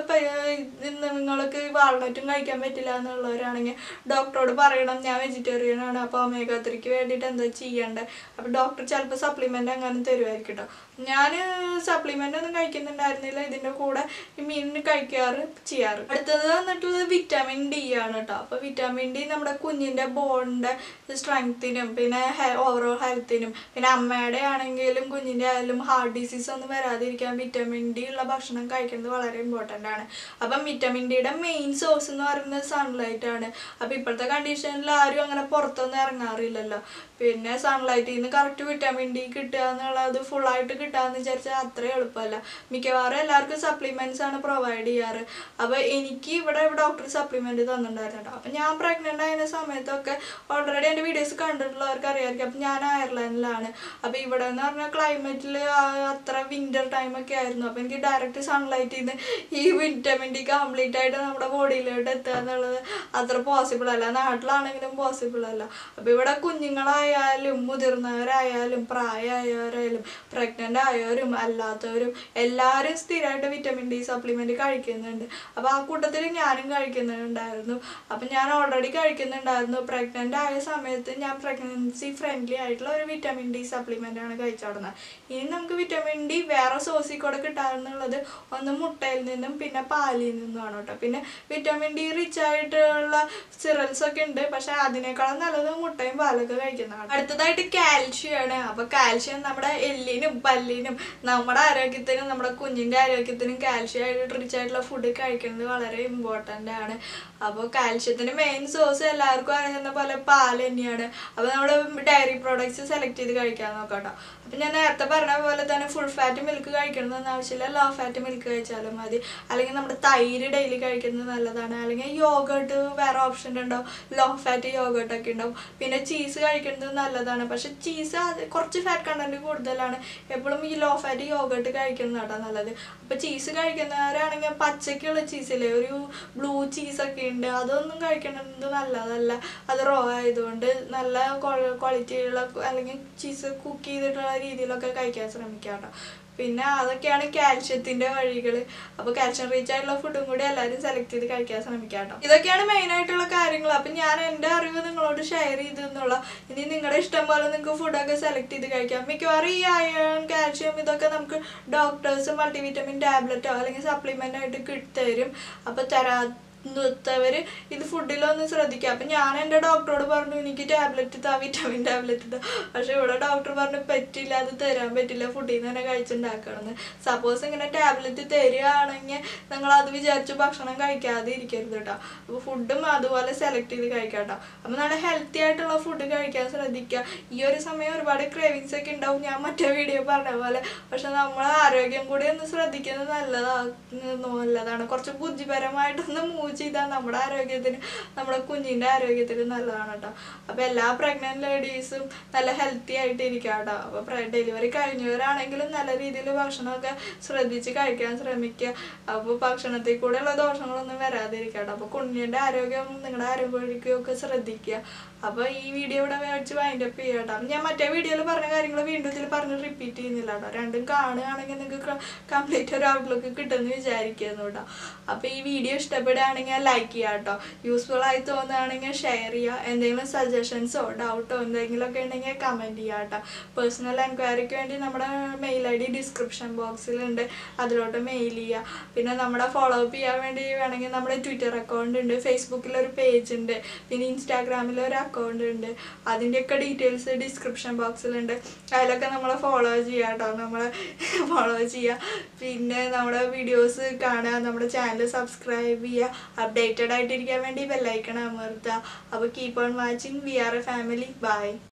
നിങ്ങൾക്ക് വാൾനട്ടും കഴിക്കാൻ പറ്റില്ല എന്നുള്ളവരാണെങ്കിൽ ഡോക്ടറോട് പറയണം ഞാൻ വെജിറ്റേറിയൻ ആണ് അപ്പോൾ ഒമേഗ ത്രീക്ക് വേണ്ടിയിട്ട് എന്താ ചെയ്യേണ്ടത് അപ്പോൾ ഡോക്ടർ ചിലപ്പോൾ സപ്ലിമെൻ്റ് അങ്ങനെ തരുമായിരിക്കും കേട്ടോ ഞാൻ സപ്ലിമെൻ്റ് ഒന്നും കഴിക്കുന്നുണ്ടായിരുന്നില്ല ഇതിൻ്റെ കൂടെ ഈ മീൻ കഴിക്കാറ് ചെയ്യാറ് അടുത്തത് വന്നിട്ടുള്ളത് വിറ്റാമിൻ ഡി ആണ് കേട്ടോ അപ്പോൾ വിറ്റാമിൻ ഡി നമ്മുടെ കുഞ്ഞിൻ്റെ ബോണിൻ്റെ സ്ട്രെങ്ത്തിനും പിന്നെ ഓവറോൾ ഹെൽത്തിനും പിന്നെ അമ്മയുടെ ആണെങ്കിലും കുഞ്ഞിൻ്റെ ആയാലും ഹാർട്ട് ഡിസീസ് ഒന്നും വരാതിരിക്കാൻ വിറ്റാമിൻ ഡി ഉള്ള ഭക്ഷണം കഴിക്കുന്നത് വളരെ ഇമ്പോർട്ടൻ്റ് ആണ് അപ്പം വിറ്റാമിൻ ഡിയുടെ മെയിൻ സോഴ്സ് എന്ന് പറയുന്നത് സൺലൈറ്റ് ആണ് അപ്പോൾ ഇപ്പോഴത്തെ കണ്ടീഷനിൽ ആരും അങ്ങനെ പുറത്തൊന്നും ഇറങ്ങാറില്ലല്ലോ പിന്നെ സൺലൈറ്റിൽ നിന്ന് കറക്റ്റ് വിറ്റാമിൻ ഡി കിട്ടുക എന്നുള്ളത് ഫുള്ളായിട്ട് കിട്ടാന്ന് വിചാരിച്ചാൽ അത്ര എളുപ്പമല്ല മിക്കവാറും എല്ലാവർക്കും സപ്ലിമെന്റ്സ് ആണ് പ്രൊവൈഡ് ചെയ്യാറ് അപ്പോൾ എനിക്ക് ഇവിടെ ഡോക്ടർ സപ്ലിമെന്റ് തന്നിട്ടുണ്ടായിരുന്നു കേട്ടോ അപ്പം ഞാൻ പ്രഗ്നൻ്റ് ആയിരുന്ന സമയത്തൊക്കെ ഓൾറെഡി എൻ്റെ വീഡിയോസ് കണ്ടിട്ടുള്ളവർക്ക് അറിയാമായിരിക്കും അപ്പം ഞാൻ അയർലൻഡിലാണ് അപ്പോൾ ഇവിടെ എന്ന് പറഞ്ഞാൽ ക്ലൈമറ്റിൽ അത്ര വിൻ്റർ ടൈമൊക്കെ ആയിരുന്നു അപ്പോൾ എനിക്ക് ഡയറക്റ്റ് സൺലൈറ്റിൽ നിന്ന് ഈ വിറ്റമിൻ ഡി കംപ്ലീറ്റ് ആയിട്ട് നമ്മുടെ ബോഡിയിലോട്ട് എത്തുക എന്നുള്ളത് അത്ര പോസിബിൾ അല്ല നാട്ടിലാണെങ്കിലും പോസിബിൾ അല്ല അപ്പോൾ ഇവിടെ കുഞ്ഞുങ്ങളായാലും മുതിർന്നവരായാലും പ്രായമായവരായാലും പ്രഗ്നൻ്റ് ആയവരും അല്ലാത്തവരും എല്ലാവരും സ്ഥിരമായിട്ട് വിറ്റമിൻ ഡി സപ്ലിമെൻറ്റ് കഴിക്കുന്നുണ്ട് അപ്പോൾ ആ കൂട്ടത്തിൽ ഞാനും കഴിക്കുന്നുണ്ടായിരുന്നു അപ്പം ഞാൻ ഓൾറെഡി കഴിക്കുന്നുണ്ടായിരുന്നു പ്രഗ്നൻ്റ് ആയ സമയത്ത് ഞാൻ പ്രഗ്നൻസി ഫ്രണ്ട്ലി ആയിട്ടുള്ള ഒരു വിറ്റമിൻ ഡി സപ്ലിമെൻ്റ് ആണ് കഴിച്ചോടുന്നത് ഇനി നമുക്ക് വിറ്റമിൻ ഡി വേറെ സോസിൽ കൂടെ കിട്ടാറുള്ളത് ഒന്ന് മുട്ടയിൽ നിന്നും പിന്നെ പാലിൽ നിന്നുമാണ് കേട്ടോ പിന്നെ വിറ്റമിൻ ഡി റിച്ച് ആയിട്ടുള്ള സിറൽസ് ഒക്കെ ഉണ്ട് പക്ഷെ അതിനേക്കാളും നല്ലത് മുട്ടയും പാലൊക്കെ കഴിക്കുന്നതാണ് അടുത്തതായിട്ട് കാൽഷ്യം ആണ് അപ്പൊ കാൽഷ്യം നമ്മുടെ എല്ലിനും പല്ലിനും പല്ലിനും നമ്മുടെ ആരോഗ്യത്തിനും നമ്മുടെ കുഞ്ഞിൻ്റെ ആരോഗ്യത്തിനും കാൽഷ്യം ആയിട്ട് റിച്ച് ആയിട്ടുള്ള ഫുഡ് കഴിക്കുന്നത് വളരെ ഇമ്പോർട്ടൻ്റ് ആണ് അപ്പോൾ കാൽഷ്യത്തിൻ്റെ മെയിൻ സോഴ്സ് എല്ലാവർക്കും അറിയുന്ന പോലെ പാൽ തന്നെയാണ് അപ്പോൾ നമ്മൾ ഡയറി പ്രോഡക്ട്സ് സെലക്ട് ചെയ്ത് കഴിക്കാൻ നോക്കാം അപ്പം ഞാൻ നേരത്തെ പറഞ്ഞ പോലെ തന്നെ ഫുൾ ഫാറ്റ് മിൽക്ക് കഴിക്കണമെന്ന് ആവശ്യമില്ല ലോ ഫാറ്റ് മിൽക്ക് കഴിച്ചാലും മതി അല്ലെങ്കിൽ നമ്മുടെ തൈര് ഡെയിലി കഴിക്കുന്നത് നല്ലതാണ് അല്ലെങ്കിൽ യോഗട്ട് വേറെ ഓപ്ഷൻ ഉണ്ടാവും ലോ ഫാറ്റ് യോഗട്ട് ഒക്കെ ഉണ്ടാവും പിന്നെ ചീസ് കഴിക്കുന്നത് നല്ലതാണ് പക്ഷെ ചീസ് അത് കുറച്ച് ഫാറ്റ് കണ്ടന്റ് കൂടുതലാണ് എപ്പോഴും ഈ ലോ ഫാറ്റ് യോഗട്ട് കഴിക്കുന്നതാട്ടോ നല്ലത് അപ്പോൾ ചീസ് കഴിക്കുന്നവരാണെങ്കിൽ പച്ചക്കുള്ള ചീസില്ലേ ഒരു ബ്ലൂ ചീസൊക്കെ ഉണ്ട് അതൊന്നും കഴിക്കുന്നത് നല്ലതല്ല അത് റോ ആയതുകൊണ്ട് നല്ല ക്വാളിറ്റിയുള്ള അല്ലെങ്കിൽ ചീസ് കുക്ക് ചെയ്തിട്ടുള്ള രീതിയിലൊക്കെ കഴിക്കാൻ ശ്രമിക്കാം കേട്ടോ പിന്നെ അതൊക്കെയാണ് കാൽഷ്യത്തിന്റെ വഴികൾ അപ്പോൾ കാൽഷ്യം റീച്ച് ആയിട്ടുള്ള ഫുഡും കൂടി എല്ലാവരും സെലക്ട് ചെയ്ത് കഴിക്കാൻ ശ്രമിക്കാം കേട്ടോ ഇതൊക്കെയാണ് മെയിൻ ആയിട്ടുള്ള കാര്യങ്ങൾ അപ്പം ഞാൻ എൻ്റെ അറിവ് നിങ്ങളോട് ഷെയർ ചെയ്തെന്നുള്ള ഇനി നിങ്ങളുടെ ഇഷ്ടം പോലെ നിങ്ങൾക്ക് ഫുഡൊക്കെ സെലക്ട് ചെയ്ത് കഴിക്കാം മിക്കവാറും ഈ അയൺ കാൽഷ്യം ഇതൊക്കെ നമുക്ക് ഡോക്ടേഴ്സ് മൾട്ടിവിറ്റമിൻ ടാബ്ലറ്റോ അല്ലെങ്കിൽ സപ്ലിമെൻ്റ് ആയിട്ട് കിട്ടുതരും അപ്പോൾ തരാ നിർത്തവർ ഇത് ഫുഡിലൊന്ന് ശ്രദ്ധിക്കുക അപ്പം ഞാൻ എൻ്റെ ഡോക്ടറോട് പറഞ്ഞു എനിക്ക് ടാബ്ലറ്റ് താ വിറ്റാമിൻ ടാബ്ലറ്റ് താ പക്ഷെ ഇവിടെ ഡോക്ടർ പറഞ്ഞു പറ്റില്ല അത് തരാൻ പറ്റില്ല ഫുഡിൽ നിന്ന് തന്നെ കഴിച്ചുണ്ടാക്കണമെന്ന് സപ്പോസ് ഇങ്ങനെ ടാബ്ലറ്റ് തരികയാണെങ്കിൽ നിങ്ങൾ അത് വിചാരിച്ച് ഭക്ഷണം കഴിക്കാതെ ഇരിക്കരുത് കേട്ടോ അപ്പോൾ ഫുഡും അതുപോലെ സെലക്ട് ചെയ്ത് കഴിക്കാം കേട്ടോ അപ്പോൾ നല്ല ഹെൽത്തി ആയിട്ടുള്ള ഫുഡ് കഴിക്കാൻ ശ്രദ്ധിക്കുക ഈ ഒരു സമയം ഒരുപാട് ക്രേവിങ്സ് ഒക്കെ ഉണ്ടാവും ഞാൻ മറ്റേ വീഡിയോ പറഞ്ഞ പോലെ പക്ഷെ നമ്മളെ ആരോഗ്യം കൂടി ഒന്ന് ശ്രദ്ധിക്കുന്നത് നല്ലതാണ് നല്ലതാണ് കുറച്ച് ബുദ്ധിപരമായിട്ടൊന്ന് മൂവ് ചെയ്താൽ നമ്മുടെ ആരോഗ്യത്തിന് നമ്മുടെ കുഞ്ഞിൻ്റെ ആരോഗ്യത്തിന് നല്ലതാണ് കേട്ടോ അപ്പോൾ എല്ലാ പ്രഗ്നൻറ്റ് ലേഡീസും നല്ല ഹെൽത്തി ആയിട്ട് ഇരിക്കുക കേട്ടോ അപ്പോൾ ഡെലിവറി കഴിഞ്ഞവരാണെങ്കിലും നല്ല രീതിയിൽ ഭക്ഷണമൊക്കെ ശ്രദ്ധിച്ച് കഴിക്കാൻ ശ്രമിക്കുക അപ്പോൾ ഭക്ഷണത്തിൽ കൂടെയുള്ള ദോഷങ്ങളൊന്നും വരാതിരിക്കുക കേട്ടോ അപ്പോൾ കുഞ്ഞിൻ്റെ ആരോഗ്യം നിങ്ങളുടെ ആരോഗ്യമൊക്കെ ശ്രദ്ധിക്കുക അപ്പോൾ ഈ വീഡിയോ ഇവിടെ വെച്ച് വൈൻഡ് അപ്പ് ചെയ്യാം കേട്ടോ ഞാൻ മറ്റേ വീഡിയോയിൽ പറഞ്ഞ കാര്യങ്ങൾ വീണ്ടും ഇതിൽ പറഞ്ഞ് റിപ്പീറ്റ് ചെയ്യുന്നില്ല കേട്ടോ രണ്ടും കാണുകയാണെങ്കിൽ നിങ്ങൾക്ക് കംപ്ലീറ്റ് ഒരു ഔട്ട്ലുക്ക് കിട്ടുമെന്ന് വിചാരിക്കുന്നു കേട്ടോ അപ്പോൾ ഈ വീഡിയോ ഇഷ്ടപ്പെടുകയാണെങ്കിൽ ലൈക്ക് ചെയ്യുക കേട്ടോ യൂസ്ഫുൾ ആയി തോന്നുകയാണെങ്കിൽ ഷെയർ ചെയ്യുക എന്തെങ്കിലും സജഷൻസോ ഡൗട്ടോ എന്തെങ്കിലുമൊക്കെ ഉണ്ടെങ്കിൽ കമൻറ്റ് ചെയ്യുക കേട്ടോ പേഴ്സണൽ എൻക്വയറിക്ക് വേണ്ടി നമ്മുടെ മെയിൽ ഐ ഡി ഡിസ്ക്രിപ്ഷൻ ബോക്സിലുണ്ട് അതിലോട്ട് മെയിൽ ചെയ്യുക പിന്നെ നമ്മുടെ ഫോളോ അപ്പ് ചെയ്യാൻ വേണ്ടി വേണമെങ്കിൽ നമ്മുടെ ട്വിറ്റർ അക്കൗണ്ട് ഉണ്ട് ഫേസ്ബുക്കിൽ ഒരു പേജ് ഉണ്ട് പിന്നെ ഇൻസ്റ്റാഗ്രാമിൽ ഒരു അക്കൗണ്ട് ഉണ്ട് അതിൻ്റെയൊക്കെ ഡീറ്റെയിൽസ് ഡിസ്ക്രിപ്ഷൻ ബോക്സിലുണ്ട് അതിലൊക്കെ നമ്മളെ ഫോളോ ചെയ്യുക കേട്ടോ നമ്മളെ ഫോളോ ചെയ്യുക പിന്നെ നമ്മുടെ വീഡിയോസ് കാണുക നമ്മുടെ ചാനൽ സബ്സ്ക്രൈബ് ചെയ്യുക അപ്ഡേറ്റഡ് ആയിട്ടിരിക്കാൻ വേണ്ടി ബെല്ലൈക്കൺ അമർത്തുക അപ്പോൾ keep on watching we are a family by